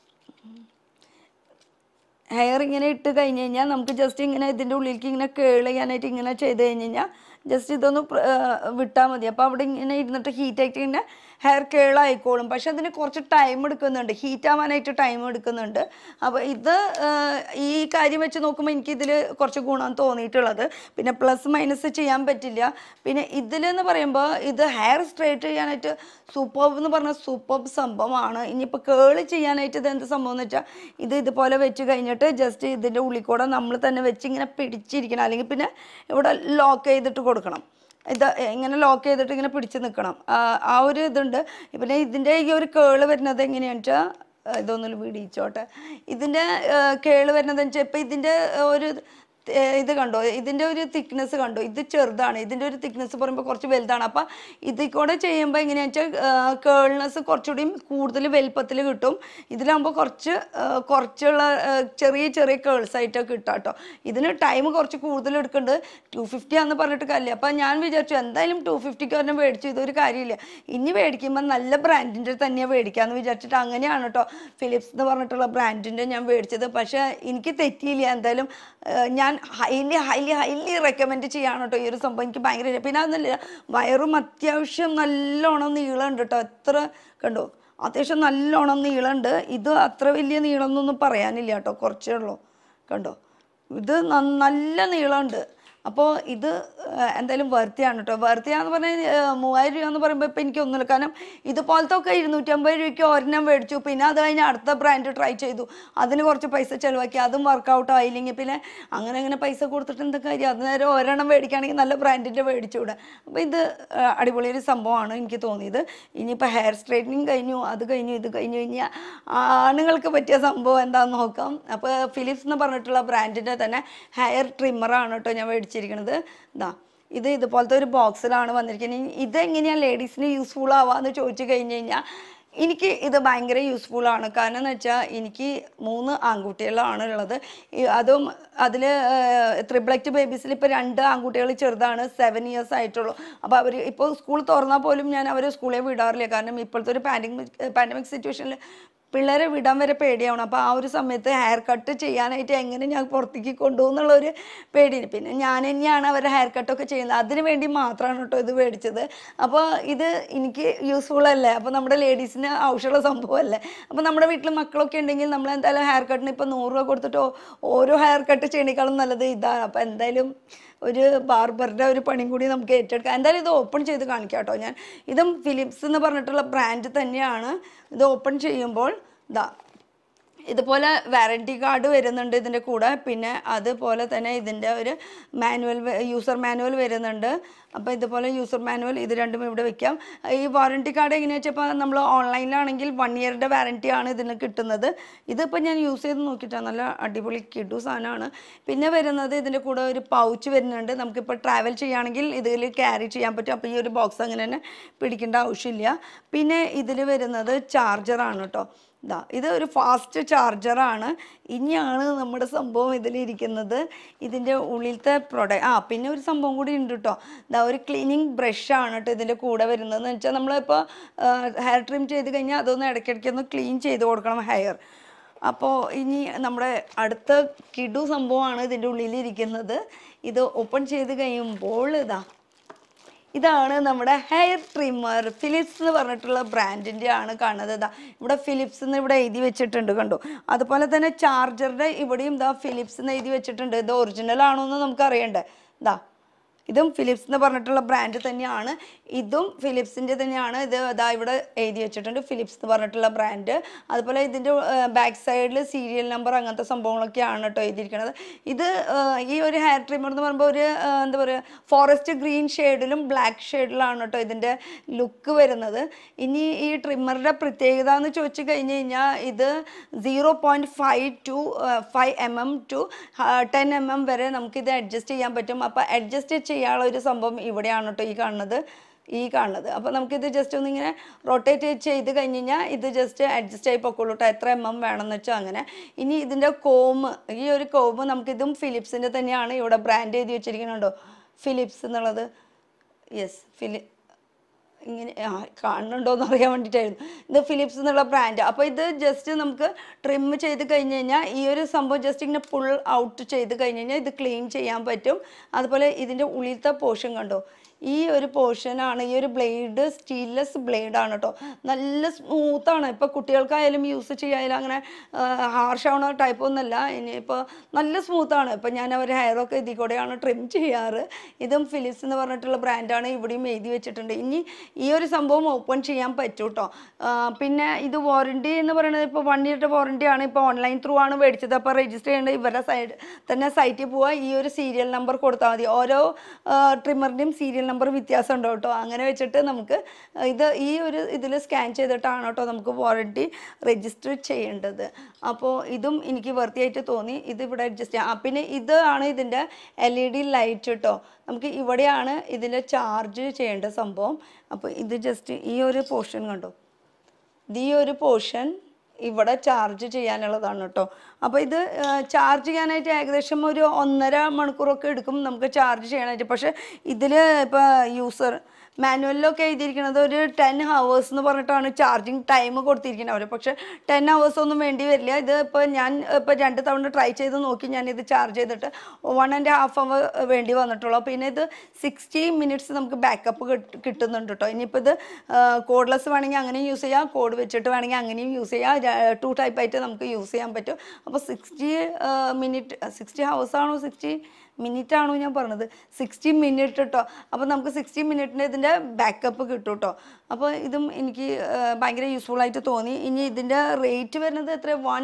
ഹെയർ ഇങ്ങനെ ഇട്ട് കഴിഞ്ഞ് കഴിഞ്ഞാൽ നമുക്ക് ജസ്റ്റ് ഇങ്ങനെ ഇതിൻ്റെ ഉള്ളിലേക്ക് ഇങ്ങനെ കേൾ ചെയ്യാനായിട്ട് ഇങ്ങനെ ചെയ്ത് കഴിഞ്ഞ് കഴിഞ്ഞാൽ ജസ്റ്റ് ഇതൊന്ന് വിട്ടാൽ മതി അപ്പോൾ അവിടെ ഇങ്ങനെ ഇരുന്നിട്ട് ഹീറ്റ് ആയിട്ട് ഇങ്ങനെ ഹെയർ കേൾ ആയിക്കോളും പക്ഷെ അതിന് കുറച്ച് ടൈം എടുക്കുന്നുണ്ട് ഹീറ്റ് ആവാനായിട്ട് ടൈം എടുക്കുന്നുണ്ട് അപ്പോൾ ഇത് ആ, ഈ കാര്യം വെച്ച് നോക്കുമ്പോൾ എനിക്ക് ഇതിൽ കുറച്ച് ഗുണം തോന്നിയിട്ടുള്ളത് പിന്നെ പ്ലസ് മൈനസ് ചെയ്യാൻ പറ്റില്ല പിന്നെ ഇതിലെന്ന് പറയുമ്പോൾ ഇത് ഹെയർ സ്ട്രേറ്റ് ചെയ്യാനായിട്ട് സൂപ്പർ എന്ന് പറഞ്ഞ സൂപ്പർ സംഭവമാണ് ഇനിയിപ്പോൾ കേള് ചെയ്യാനായിട്ട് ഇത് എന്ത് സംഭവം എന്ന് വെച്ചാൽ ഇത് ഇതുപോലെ വെച്ച് കഴിഞ്ഞിട്ട് ജസ്റ്റ് ഇതിൻ്റെ ഉള്ളിൽ കൂടെ നമ്മൾ തന്നെ വെച്ച് ഇങ്ങനെ പിടിച്ചിരിക്കണം അല്ലെങ്കിൽ പിന്നെ ഇവിടെ ലോക്ക് ചെയ്തിട്ട് കൊടുക്കണം ഇത് ഇങ്ങനെ ലോക്ക് ചെയ്തിട്ട് ഇങ്ങനെ പിടിച്ച് നിൽക്കണം ആ ആ ഒരു ഇതുണ്ട് പിന്നെ ഇതിൻ്റെ ഈ ഒരു കേള് വരുന്നത് എങ്ങനെയാണെന്ന് വെച്ചാൽ ഇതൊന്നൊരു പിടിച്ചോട്ടെ ഇതിൻ്റെ കേള് വരുന്നത് വെച്ചാൽ ഇപ്പം ഇതിൻ്റെ ഒരു ഏ, ഇത് കണ്ടോ ഇതിൻ്റെ ഒരു തിക്നെസ് കണ്ടോ ഇത് ചെറുതാണ് ഇതിൻ്റെ ഒരു തിക്നെസ് പറയുമ്പോൾ കുറച്ച് വലുതാണ് അപ്പം ഇതിൽ കൂടെ ചെയ്യുമ്പോൾ എങ്ങനെയാണെന്ന് വെച്ചാൽ കേൾനെസ് കുറച്ചുകൂടി കൂടുതൽ വലുപ്പത്തിൽ കിട്ടും ഇതിലാകുമ്പോൾ കുറച്ച് ആ, കുറച്ചുള്ള ആ, ചെറിയ ചെറിയ കേൾസ് ആയിട്ടൊക്കെ കിട്ടാം കേട്ടോ ഇതിന് ടൈം കുറച്ച് കൂടുതൽ എടുക്കുന്നുണ്ട് ടു ഫിഫ്റ്റി ആണെന്ന് പറഞ്ഞിട്ട് കാര്യമില്ല അപ്പം ഞാൻ വിചാരിച്ചു എന്തായാലും ടു ഫിഫ്റ്റിക്ക് ഒരെണ്ണം മേടിച്ചു ഇതൊരു കാര്യമില്ല ഇനി മേടിക്കുമ്പോൾ നല്ല ബ്രാൻഡിൻ്റെ തന്നെയാണ് മേടിക്കാമെന്ന് വിചാരിച്ചിട്ട് അങ്ങനെയാണ് കേട്ടോ ഫിലിപ്സ് എന്ന് പറഞ്ഞിട്ടുള്ള ബ്രാൻഡിൻ്റെ ഞാൻ മേടിച്ചത് പക്ഷേ എനിക്ക് തെറ്റിയില്ല എന്തായാലും ആ, ഞാൻ ഹൈലി ഹൈലി ഹൈലി റെക്കമെൻഡ് ചെയ്യാണ് കേട്ടോ ഈ ഒരു സംഭവം എനിക്ക് ഭയങ്കര ഇഷ്ടം. പിന്നെ അതൊന്നുമില്ല വയറും അത്യാവശ്യം നല്ലോണം നീളമുണ്ട് കേട്ടോ എത്ര കണ്ടോ അത്യാവശ്യം നല്ലോണം നീളമുണ്ട് ഇത് അത്ര വലിയ നീളം എന്നൊന്നും പറയാനില്ല കേട്ടോ കുറച്ചേ ഉള്ളൂ കണ്ടോ ഇത് ന- നല്ല നീളമുണ്ട് അപ്പോൾ ഇത് ആ, എന്തായാലും വർത്തിയാണ് കേട്ടോ വർത്തിയാന്ന് പറഞ്ഞാൽ മൂവായിരം രൂപ എന്ന് പറയുമ്പോൾ ഇപ്പം എനിക്ക് ഒന്നുമില്ല കാരണം ഇതുപോലത്തെ ഒക്കെ ഇരുന്നൂറ്റമ്പത് രൂപയ്ക്ക് ഒരെണ്ണം മേടിച്ചു പിന്നെ അത് കഴിഞ്ഞ് അടുത്ത ബ്രാൻഡ് ട്രൈ ചെയ്തു അതിന് കുറച്ച് പൈസ ചിലവാക്കി അതും വർക്കൗട്ട് ആയില്ലെങ്കിൽ പിന്നെ അങ്ങനെ അങ്ങനെ പൈസ കൊടുത്തിട്ട് എന്താ കാര്യം അത് നേരെ ഒരെണ്ണം മേടിക്കുകയാണെങ്കിൽ നല്ല ബ്രാൻഡിൻ്റെ മേടിച്ചുകൂടെ അപ്പോൾ ഇത് ആ, അടിപൊളി ഒരു സംഭവമാണ് എനിക്ക് തോന്നിയത് ഇനിയിപ്പോൾ ഹെയർ സ്ട്രൈറ്റനിങ് കഴിഞ്ഞു അത് കഴിഞ്ഞു ഇത് കഴിഞ്ഞു കഴിഞ്ഞാൽ ആണുങ്ങൾക്ക് പറ്റിയ സംഭവം എന്താണെന്ന് നോക്കാം അപ്പോൾ ഫിലിപ്സ് എന്ന് പറഞ്ഞിട്ടുള്ള ബ്രാൻഡിൻ്റെ തന്നെ ഹെയർ ട്രിമ്മറാണ് കേട്ടോ ഞാൻ മേടിച്ചിരിക്കുന്നത് ഇതാ ഇത് ഇതുപോലത്തെ ഒരു ബോക്സിലാണ് വന്നിരിക്കുന്നത് ഇനി ഇതെങ്ങനെയാണ് ലേഡീസിന് യൂസ്ഫുൾ ആവാന്ന് ചോദിച്ചു കഴിഞ്ഞ് കഴിഞ്ഞാൽ എനിക്ക് ഇത് ഭയങ്കര യൂസ്ഫുൾ ആണ് കാരണം എന്ന് വെച്ചാൽ എനിക്ക് മൂന്ന് ആൺകുട്ടികളാണ് ഉള്ളത് ഈ അതും അതിൽ ത്രിബ്ലക്റ്റ് ബേബീസിൽ ഇപ്പോൾ രണ്ട് ആൺകുട്ടികൾ ചെറുതാണ് സെവൻ ഇയേഴ്സ് ആയിട്ടുള്ളൂ അപ്പോൾ അവർ ഇപ്പോൾ സ്കൂൾ തുറന്നാൽ പോലും ഞാൻ അവരെ സ്കൂളിൽ വിടാറില്ല കാരണം ഇപ്പോഴത്തെ ഒരു പാൻഡമിക് പാൻഡമിക് സിറ്റുവേഷനിൽ പിള്ളേരെ വിടാൻ വരെ പേടിയാവണം അപ്പോൾ ആ ഒരു സമയത്ത് ഹെയർ കട്ട് ചെയ്യാനായിട്ട് എങ്ങനെ ഞാൻ പുറത്തേക്ക് കൊണ്ടുപോകുന്നുള്ളൊരു പേടി പിന്നെ ഞാൻ തന്നെയാണ് അവരുടെ ഹെയർ കട്ടൊക്കെ ചെയ്യുന്നത് അതിന് വേണ്ടി മാത്രമാണ് കേട്ടോ ഇത് മേടിച്ചത് അപ്പോൾ ഇത് എനിക്ക് യൂസ്ഫുൾ അല്ലേ അപ്പോൾ നമ്മുടെ ലേഡീസിന് ആവശ്യമുള്ള സംഭവമല്ലേ അപ്പോൾ നമ്മുടെ വീട്ടിൽ മക്കളൊക്കെ ഉണ്ടെങ്കിൽ നമ്മൾ എന്തായാലും ഹെയർ കട്ടിന് ഇപ്പോൾ നൂറ് രൂപ കൊടുത്തിട്ട് ഓ- ഓരോ ഹെയർ കട്ട് ചെയ്യണേക്കാളും നല്ലത് ഇതാണ് അപ്പോൾ എന്തായാലും ഒരു ബാർബറുടെ ഒരു പണിയും കൂടി നമുക്ക് ഏറ്റെടുക്കാം എന്തായാലും ഇത് ഓപ്പൺ ചെയ്ത് കാണിക്കാം കേട്ടോ ഞാൻ ഇതും ഫിലിപ്സ് എന്ന് പറഞ്ഞിട്ടുള്ള ബ്രാൻഡ് തന്നെയാണ് ഇത് ഓപ്പൺ ചെയ്യുമ്പോൾ ഇതാ ഇതുപോലെ വാറണ്ടി കാർഡ് വരുന്നുണ്ട് ഇതിൻ്റെ കൂടെ പിന്നെ അതുപോലെ തന്നെ ഇതിൻ്റെ ഒരു മാനുവൽ യൂസർ മാനുവൽ വരുന്നുണ്ട് അപ്പോൾ ഇതുപോലെ യൂസർ മാനുവൽ ഇത് രണ്ടും ഇവിടെ വെക്കാം ഈ വാറണ്ടി കാർഡ് എങ്ങനെയാ വെച്ചപ്പോൾ നമ്മൾ ഓൺലൈനിലാണെങ്കിൽ വൺ ഇയറിൻ്റെ വാറണ്ടി ആണ് ഇതിന് കിട്ടുന്നത് ഇതിപ്പോൾ ഞാൻ യൂസ് ചെയ്ത് നോക്കിയിട്ടാണ് നല്ല അടിപൊളി കിഡു സാധനമാണ് പിന്നെ വരുന്നത് ഇതിൻ്റെ കൂടെ ഒരു പൗച്ച് വരുന്നുണ്ട് നമുക്കിപ്പോൾ ട്രാവൽ ചെയ്യുകയാണെങ്കിൽ ഇതിൽ ക്യാരി ചെയ്യാൻ പറ്റും അപ്പോൾ ഈ ഒരു ബോക്സ് അങ്ങനെ തന്നെ പിടിക്കേണ്ട ആവശ്യമില്ല പിന്നെ ഇതിൽ വരുന്നത് ചാർജറാണ് കേട്ടോ ഇതാ ഇത് ഒരു ഫാസ്റ്റ് ചാർജറാണ് ഇനിയാണ് നമ്മുടെ സംഭവം ഇതിലിരിക്കുന്നത് ഇതിൻ്റെ ഉള്ളിലത്തെ പ്രൊഡക്റ്റ് ആ പിന്നെ ഒരു സംഭവം കൂടി ഉണ്ട് കേട്ടോ ഇതാ ഒരു ക്ലീനിങ് ബ്രഷാണ് കേട്ടോ ഇതിൻ്റെ കൂടെ വരുന്നതെന്ന് വെച്ചാൽ നമ്മളിപ്പോൾ ഹെയർ ട്രിം ചെയ്ത് കഴിഞ്ഞാൽ അതൊന്ന് ഇടയ്ക്കിടയ്ക്ക് ഒന്ന് ക്ലീൻ ചെയ്ത് കൊടുക്കണം ഹെയർ അപ്പോൾ ഇനി നമ്മുടെ അടുത്ത കിഡു സംഭവമാണ് ഇതിൻ്റെ ഉള്ളിലിരിക്കുന്നത് ഇത് ഓപ്പൺ ചെയ്ത് കഴിയുമ്പോൾ ഇതാ ഇതാണ് നമ്മുടെ ഹെയർ ട്രിമ്മർ ഫിലിപ്സ് എന്ന് പറഞ്ഞിട്ടുള്ള ബ്രാൻഡിൻ്റെ ആണ് കാണുന്നത് ഇതാ ഇവിടെ ഫിലിപ്സ് എന്ന് ഇവിടെ എഴുതി വെച്ചിട്ടുണ്ട് കണ്ടോ അതുപോലെ തന്നെ ചാർജറുടെ ഇവിടെയും ഇതാ ഫിലിപ്സ് എന്ന് എഴുതി വെച്ചിട്ടുണ്ട് ഇത് ഒറിജിനൽ ആണോ എന്ന് നമുക്ക് അറിയണ്ടേ ഇതാ ഇതും ഫിലിപ്സ് എന്ന് പറഞ്ഞിട്ടുള്ള ബ്രാൻഡ് തന്നെയാണ് ഇതും ഫിലിപ്സിൻ്റെ തന്നെയാണ് ഇത് അതാ ഇവിടെ എഴുതി വെച്ചിട്ടുണ്ട് ഫിലിപ്സ് എന്ന് പറഞ്ഞിട്ടുള്ള ബ്രാൻഡ് അതുപോലെ ഇതിൻ്റെ ബാക്ക് സൈഡിൽ സീരിയൽ നമ്പർ അങ്ങനത്തെ സംഭവങ്ങളൊക്കെയാണ് കേട്ടോ എഴുതിയിരിക്കുന്നത് ഇത് ആ, ഈ ഒരു ഹെയർ ട്രിമ്മർ എന്ന് പറയുമ്പോൾ ഒരു ആ, എന്താ പറയുക ഫോറസ്റ്റ് ഗ്രീൻ ഷെയ്ഡിലും ബ്ലാക്ക് ഷെയ്ഡിലാണ് കേട്ടോ ഇതിൻ്റെ ലുക്ക് വരുന്നത് ഇനി ഈ ട്രിമ്മറുടെ പ്രത്യേകത എന്ന് ചോദിച്ചു കഴിഞ്ഞ് കഴിഞ്ഞാൽ ഇത് zero point five to five M M to ten M M വരെ നമുക്കിത് അഡ്ജസ്റ്റ് ചെയ്യാൻ പറ്റും അപ്പോൾ അഡ്ജസ്റ്റ് ചെയ്യാനുള്ള ഒരു സംഭവം ഇവിടെയാണ് കേട്ടോ ഈ കാണുന്നത് ഈ കാണുന്നത് അപ്പോൾ നമുക്കിത് ജസ്റ്റ് ഒന്ന് ഇങ്ങനെ റൊട്ടേറ്റ് ചെയ്ത് കഴിഞ്ഞ് കഴിഞ്ഞാൽ ഇത് ജസ്റ്റ് അഡ്ജസ്റ്റ് ആയി പൊക്കോളൂ കേട്ടോ എത്ര എം എം വേണമെന്ന് വെച്ചാൽ അങ്ങനെ ഇനി ഇതിൻ്റെ കോമ് ഈ ഒരു കോമ് നമുക്കിതും ഫിലിപ്സിൻ്റെ തന്നെയാണ് ഇവിടെ ബ്രാൻഡ് എഴുതി വെച്ചിരിക്കുന്നുണ്ടോ ഫിലിപ്സ് എന്നുള്ളത് യെസ് ഫിലി ഇങ്ങനെ ആ കാണുന്നുണ്ടോ എന്ന് അറിയാൻ വേണ്ടിയിട്ടായിരുന്നു ഇത് ഫിലിപ്സ് എന്നുള്ള ബ്രാൻഡ് അപ്പോൾ ഇത് ജസ്റ്റ് നമുക്ക് ട്രിം ചെയ്ത് കഴിഞ്ഞ് കഴിഞ്ഞാൽ ഈ ഒരു സംഭവം ജസ്റ്റ് ഇങ്ങനെ പുൾ ഔട്ട് ചെയ്ത് കഴിഞ്ഞ് കഴിഞ്ഞാൽ ഇത് ക്ലീൻ ചെയ്യാൻ പറ്റും അതുപോലെ ഇതിൻ്റെ ഉള്ളിലത്തെ പോർഷൻ കണ്ടോ ഈ ഒരു പോർഷനാണ് ഈ ഒരു ബ്ലേഡ് സ്റ്റീൽലെസ് ബ്ലേഡാണ് കേട്ടോ നല്ല സ്മൂത്താണ് ഇപ്പോൾ കുട്ടികൾക്കായാലും യൂസ് ചെയ്യായാലും അങ്ങനെ ഹാർഷ് ആവണ ടൈപ്പ് ഒന്നുമല്ല ഇനിയിപ്പോൾ നല്ല സ്മൂത്താണ് ഇപ്പം ഞാൻ അവർ ഹെയറൊക്കെ ഇതിൽ കൂടെയാണ് ട്രിം ചെയ്യാറ് ഇതും ഫിലിപ്സ് എന്ന് പറഞ്ഞിട്ടുള്ള ബ്രാൻഡാണ് ഇവിടെയും എഴുതി വെച്ചിട്ടുണ്ട് ഇനി ഈ ഒരു സംഭവം ഓപ്പൺ ചെയ്യാൻ പറ്റും കേട്ടോ പിന്നെ ഇത് വാറണ്ടി എന്ന് പറയുന്നത് ഇപ്പോൾ വൺ ഇയറിൻ്റെ വാറണ്ടി ആണ് ഇപ്പോൾ ഓൺലൈൻ ത്രൂ ആണ് മേടിച്ചത് അപ്പോൾ രജിസ്റ്റർ ചെയ്യേണ്ടത് ഇവരുടെ സൈഡ് തന്നെ സൈറ്റിൽ പോവുക ഈ ഒരു സീരിയൽ നമ്പർ കൊടുത്താൽ മതി ഓരോ ട്രിമ്മറിൻ്റെയും സീരിയൽ നമ്പർ വ്യത്യാസം ഉണ്ട് കേട്ടോ അങ്ങനെ വെച്ചിട്ട് നമുക്ക് ഇത് ഈ ഒരു ഇതിൽ സ്കാൻ ചെയ്തിട്ടാണ് കേട്ടോ നമുക്ക് വാറണ്ടി രജിസ്റ്റർ ചെയ്യേണ്ടത് അപ്പോൾ ഇതും എനിക്ക് വൃത്തിയായിട്ട് തോന്നി ഇത് ഇവിടെ അഡ്ജസ്റ്റ് ചെയ്യാം ആ, പിന്നെ ഇതാണ് ഇതിൻ്റെ എൽ ഇ ഡി ലൈറ്റ് കേട്ടോ നമുക്ക് ഇവിടെയാണ് ഇതിൻ്റെ ചാർജ് ചെയ്യേണ്ട സംഭവം അപ്പോൾ ഇത് ജസ്റ്റ് ഈ ഒരു പോർഷൻ കണ്ടോ ഇത് ഈ ഒരു പോർഷൻ ഇവിടെ ചാർജ് ചെയ്യാനുള്ളതാണ് കേട്ടോ അപ്പോൾ ഇത് ചാർജ് ചെയ്യാനായിട്ട് ഏകദേശം ഒരു ഒന്നര മണിക്കൂറൊക്കെ എടുക്കും നമുക്ക് ചാർജ് ചെയ്യാനായിട്ട് പക്ഷേ ഇതിൽ ഇപ്പോൾ യൂസർ മാനുവലിലൊക്കെ എഴുതിയിരിക്കുന്നത് ഒരു ടെൻ ഹവേഴ്സ് എന്ന് പറഞ്ഞിട്ടാണ് ചാർജിങ് ടൈം കൊടുത്തിരിക്കുന്നത് അവർ പക്ഷേ ടെൻ ഹവേഴ്സ് ഒന്നും വേണ്ടി വരില്ല ഇത് ഇപ്പോൾ ഞാൻ ഇപ്പോൾ രണ്ട് തവണ ട്രൈ ചെയ്ത് നോക്കി ഞാൻ ഇത് ചാർജ് ചെയ്തിട്ട് വൺ ആൻഡ് ഹാഫ് അവർ വേണ്ടി വന്നിട്ടുള്ളൂ പിന്നെ ഇത് സിക്സ്റ്റി മിനിറ്റ്സ് നമുക്ക് ബാക്കപ്പ് കിട്ടുന്നുണ്ട് കേട്ടോ ഇനിയിപ്പോൾ ഇത് കോഡ്ലെസ് വേണമെങ്കിൽ അങ്ങനെയും യൂസ് ചെയ്യാം കോഡ് വെച്ചിട്ട് വേണമെങ്കിൽ അങ്ങനെയും യൂസ് ചെയ്യാം ടു ടൈപ്പ് ആയിട്ട് നമുക്ക് യൂസ് ചെയ്യാൻ പറ്റും അപ്പോൾ സിക്സ്റ്റി മിനിറ്റ് സിക്സ്റ്റി ഹവേഴ്സ് ആണോ സിക്സ്റ്റി മിനിറ്റ് ആണോ ഞാൻ പറഞ്ഞത് സിക്സ്റ്റി മിനിറ്റ് കേട്ടോ അപ്പോൾ നമുക്ക് സിക്സ്റ്റി മിനിറ്റിൻ്റെ ഇതിൻ്റെ ബാക്കപ്പ് കിട്ടും കേട്ടോ അപ്പോൾ ഇതും എനിക്ക് ആ, ഭയങ്കര യൂസ്ഫുൾ ആയിട്ട് തോന്നി ഇനി ഇതിൻ്റെ റേറ്റ് വരുന്നത് എത്ര one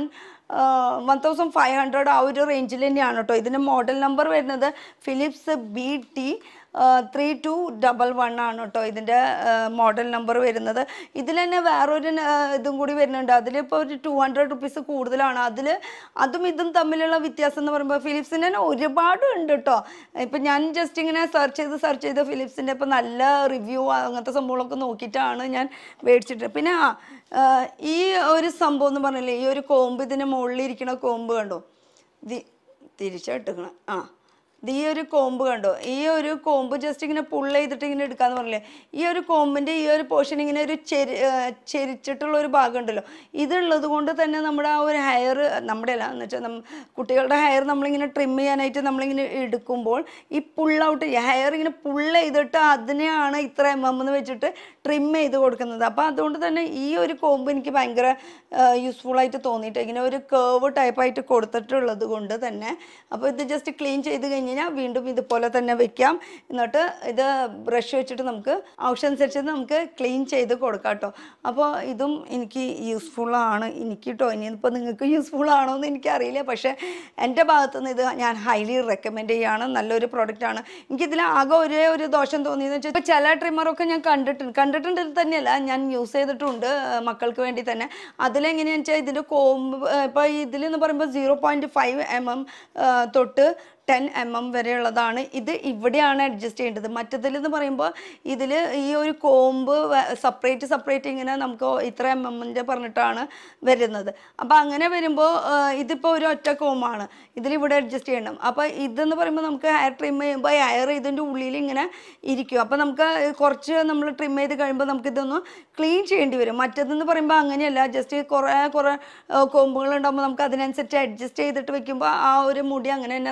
one thousand five hundred ആ ഒരു റേഞ്ചിൽ തന്നെയാണ് കേട്ടോ ഇതിൻ്റെ മോഡൽ നമ്പർ വരുന്നത് Philips B T three two double one ആണ് കേട്ടോ ഇതിൻ്റെ മോഡൽ നമ്പർ വരുന്നത് ഇതിൽ തന്നെ വേറൊരു ആ, ഇതും കൂടി വരുന്നുണ്ട് അതിലിപ്പോൾ ഒരു ടു ഹൺഡ്രഡ് റുപ്പീസ് കൂടുതലാണ് അതിൽ അതും ഇതും തമ്മിലുള്ള വ്യത്യാസം എന്ന് പറയുമ്പോൾ ഫിലിപ്സിൻ്റെ തന്നെ ഒരുപാട് ഉണ്ട് കേട്ടോ ഇപ്പം ഞാൻ ജസ്റ്റ് ഇങ്ങനെ സെർച്ച് ചെയ്ത് സെർച്ച് ചെയ്ത് ഫിലിപ്സിൻ്റെ ഇപ്പം നല്ല റിവ്യൂ അങ്ങനത്തെ സംഭവങ്ങളൊക്കെ നോക്കിയിട്ടാണ് ഞാൻ മേടിച്ചിട്ട് പിന്നെ ആ ആ, ഈ ഒരു സംഭവം എന്ന് പറഞ്ഞില്ലേ ഈ ഒരു കോമ്പ് ഇതിൻ്റെ മുകളിൽ ഇരിക്കുന്ന കോമ്പ് കണ്ടോ ഇത് തിരിച്ചിട്ടിക്കണം ആ ഇത് ഈ ഒരു കോമ്പ് കണ്ടോ ഈ ഒരു കോമ്പ് ജസ്റ്റ് ഇങ്ങനെ പുള്ള ചെയ്തിട്ട് ഇങ്ങനെ എടുക്കാന്ന് പറഞ്ഞില്ലേ ഈ ഒരു കോമ്പിൻ്റെ ഈ ഒരു പോർഷൻ ഇങ്ങനെ ഒരു ചെരി ആ, ചെരിച്ചിട്ടുള്ള ഒരു ഭാഗം ഉണ്ടല്ലോ ഇതുള്ളത് കൊണ്ട് തന്നെ നമ്മുടെ ആ ഒരു ഹെയർ നമ്മുടെ അല്ല എന്ന് വെച്ചാൽ നമ്മ കുട്ടികളുടെ ഹെയർ നമ്മളിങ്ങനെ ട്രിം ചെയ്യാനായിട്ട് നമ്മളിങ്ങനെ എടുക്കുമ്പോൾ ഈ പുൾ ഔട്ട് ഹെയർ ഇങ്ങനെ പുള്ള ചെയ്തിട്ട് അതിനെയാണ് ഇത്ര എം എം എന്ന് വെച്ചിട്ട് ട്രിം ചെയ്ത് കൊടുക്കുന്നത് അപ്പോൾ അതുകൊണ്ട് തന്നെ ഈ ഒരു കോമ്പ് എനിക്ക് ഭയങ്കര യൂസ്ഫുൾ ആയിട്ട് തോന്നിയിട്ട് ഇങ്ങനെ ഒരു കേവ് ടൈപ്പായിട്ട് കൊടുത്തിട്ടുള്ളത് കൊണ്ട് തന്നെ അപ്പോൾ ഇത് ജസ്റ്റ് ക്ലീൻ ചെയ്ത് കഴിഞ്ഞ് കഴിഞ്ഞാൽ വീണ്ടും ഇതുപോലെ തന്നെ വെക്കാം എന്നിട്ട് ഇത് ബ്രഷ് വെച്ചിട്ട് നമുക്ക് ആവശ്യമനുസരിച്ച് നമുക്ക് ക്ലീൻ ചെയ്ത് കൊടുക്കാം കേട്ടോ അപ്പോൾ ഇതും എനിക്ക് യൂസ്ഫുൾ ആണ് എനിക്ക് കേട്ടോ ഇനിയിപ്പോൾ നിങ്ങൾക്ക് യൂസ്ഫുൾ ആണോ എന്ന് എനിക്കറിയില്ല പക്ഷേ എൻ്റെ ഭാഗത്തുനിന്ന് ഇത് ഞാൻ ഹൈലി റെക്കമെൻഡ് ചെയ്യാണ് നല്ലൊരു പ്രോഡക്റ്റ് ആണ് എനിക്കിതിൽ ആകെ ഒരേ ഒരു ദോഷം തോന്നിയെന്ന് വെച്ചാൽ ഇപ്പോൾ ചില ട്രിമ്മറൊക്കെ ഞാൻ കണ്ടിട്ടുണ്ട് കണ്ടിട്ടുണ്ട് തന്നെയല്ല ഞാൻ യൂസ് ചെയ്തിട്ടുണ്ട് ആ, മക്കൾക്ക് വേണ്ടി തന്നെ അതിലെങ്ങനെയാണെന്ന് വെച്ചാൽ ഇതിൻ്റെ കോമ്പ് ഇപ്പോൾ ഇതിലെന്ന് പറയുമ്പോൾ zero point five M M തൊട്ട് ടെൻ എം എം വരെയുള്ളതാണ് ഇത് ഇവിടെയാണ് അഡ്ജസ്റ്റ് ചെയ്യേണ്ടത് മറ്റതിലെന്ന് പറയുമ്പോൾ ഇതിൽ ഈ ഒരു കോമ്പ് സെപ്പറേറ്റ് സെപ്പറേറ്റ് ഇങ്ങനെ നമുക്ക് ഇത്ര എം എമ്മിൻ്റെ പറഞ്ഞിട്ടാണ് വരുന്നത് അപ്പോൾ അങ്ങനെ വരുമ്പോൾ ഇതിപ്പോൾ ഒരു ഒറ്റ കോമാണ് ഇതിലിവിടെ അഡ്ജസ്റ്റ് ചെയ്യണം അപ്പോൾ ഇതെന്ന് പറയുമ്പോൾ നമുക്ക് ഹെയർ ട്രിം ചെയ്യുമ്പോൾ ഹെയർ ഇതിൻ്റെ ഉള്ളിൽ ഇങ്ങനെ ഇരിക്കും അപ്പോൾ നമുക്ക് കുറച്ച് നമ്മൾ ട്രിം ചെയ്ത് കഴിയുമ്പോൾ നമുക്ക് ഇതൊന്ന് ക്ലീൻ ചെയ്യേണ്ടി വരും മറ്റേതെന്ന് പറയുമ്പോൾ അങ്ങനെയല്ല ജസ്റ്റ് കുറേ കുറേ കോമ്പുകൾ ഉണ്ടാകുമ്പോൾ നമുക്ക് അതിനനുസരിച്ച് അഡ്ജസ്റ്റ് ചെയ്തിട്ട് വെക്കുമ്പോൾ ആ ഒരു മുടി അങ്ങനെ തന്നെ നമുക്ക് ട്രിം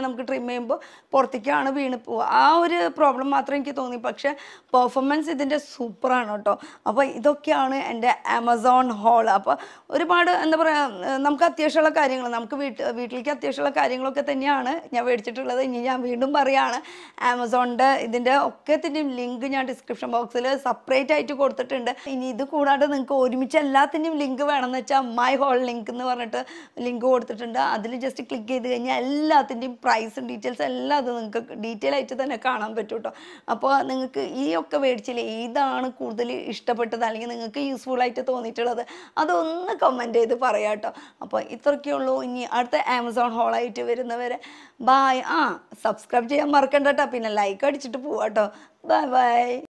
ക്ലെയിം ചെയ്യുമ്പോൾ പുറത്തേക്കാണ് വീണ് പോവുക ആ ഒരു പ്രോബ്ലം മാത്രമേ എനിക്ക് തോന്നി പക്ഷേ പെർഫോമൻസ് ഇതിൻ്റെ സൂപ്പറാണ് കേട്ടോ അപ്പോൾ ഇതൊക്കെയാണ് എൻ്റെ ആമസോൺ ഹോൾ അപ്പോൾ ഒരുപാട് എന്താ പറയുക നമുക്ക് അത്യാവശ്യമുള്ള കാര്യങ്ങൾ നമുക്ക് വീട്ട് വീട്ടിലേക്ക് അത്യാവശ്യമുള്ള കാര്യങ്ങളൊക്കെ തന്നെയാണ് ഞാൻ മേടിച്ചിട്ടുള്ളത് ഇനി ഞാൻ വീണ്ടും പറയാണ് ആമസോണിൻ്റെ ഇതിൻ്റെ ഒക്കത്തിൻ്റെയും ലിങ്ക് ഞാൻ ഡിസ്ക്രിപ്ഷൻ ബോക്സിൽ സെപ്പറേറ്റ് ആയിട്ട് കൊടുത്തിട്ടുണ്ട് ഇനി ഇത് കൂടാതെ നിങ്ങൾക്ക് ഒരുമിച്ച് എല്ലാത്തിൻ്റെയും ലിങ്ക് വേണമെന്ന് വെച്ചാൽ മൈ ഹോൾ ലിങ്ക് എന്ന് പറഞ്ഞിട്ട് ലിങ്ക് കൊടുത്തിട്ടുണ്ട് അതിൽ ജസ്റ്റ് ക്ലിക്ക് ചെയ്ത് കഴിഞ്ഞാൽ എല്ലാത്തിൻ്റെയും പ്രൈസും ഡീറ്റെയിൽസ് എല്ലാം അത് നിങ്ങൾക്ക് ഡീറ്റെയിൽ ആയിട്ട് തന്നെ കാണാൻ പറ്റും കേട്ടോ അപ്പോൾ നിങ്ങൾക്ക് ഈ ഒക്കെ മേടിച്ചില്ലേ ഏതാണ് കൂടുതൽ ഇഷ്ടപ്പെട്ടത് അല്ലെങ്കിൽ നിങ്ങൾക്ക് യൂസ്ഫുൾ ആയിട്ട് തോന്നിയിട്ടുള്ളത് അതൊന്ന് കമൻറ്റ് ചെയ്ത് പറയാം കേട്ടോ അപ്പോൾ ഇത്രയൊക്കെ ഉള്ളൂ ഇനി അടുത്ത ആമസോൺ ഹോളായിട്ട് വരുന്നവരെ ബായ് ആ സബ്സ്ക്രൈബ് ചെയ്യാൻ മറക്കണ്ട കേട്ടോ പിന്നെ ലൈക്ക് അടിച്ചിട്ട് പോവാട്ടോ ബൈ ബൈ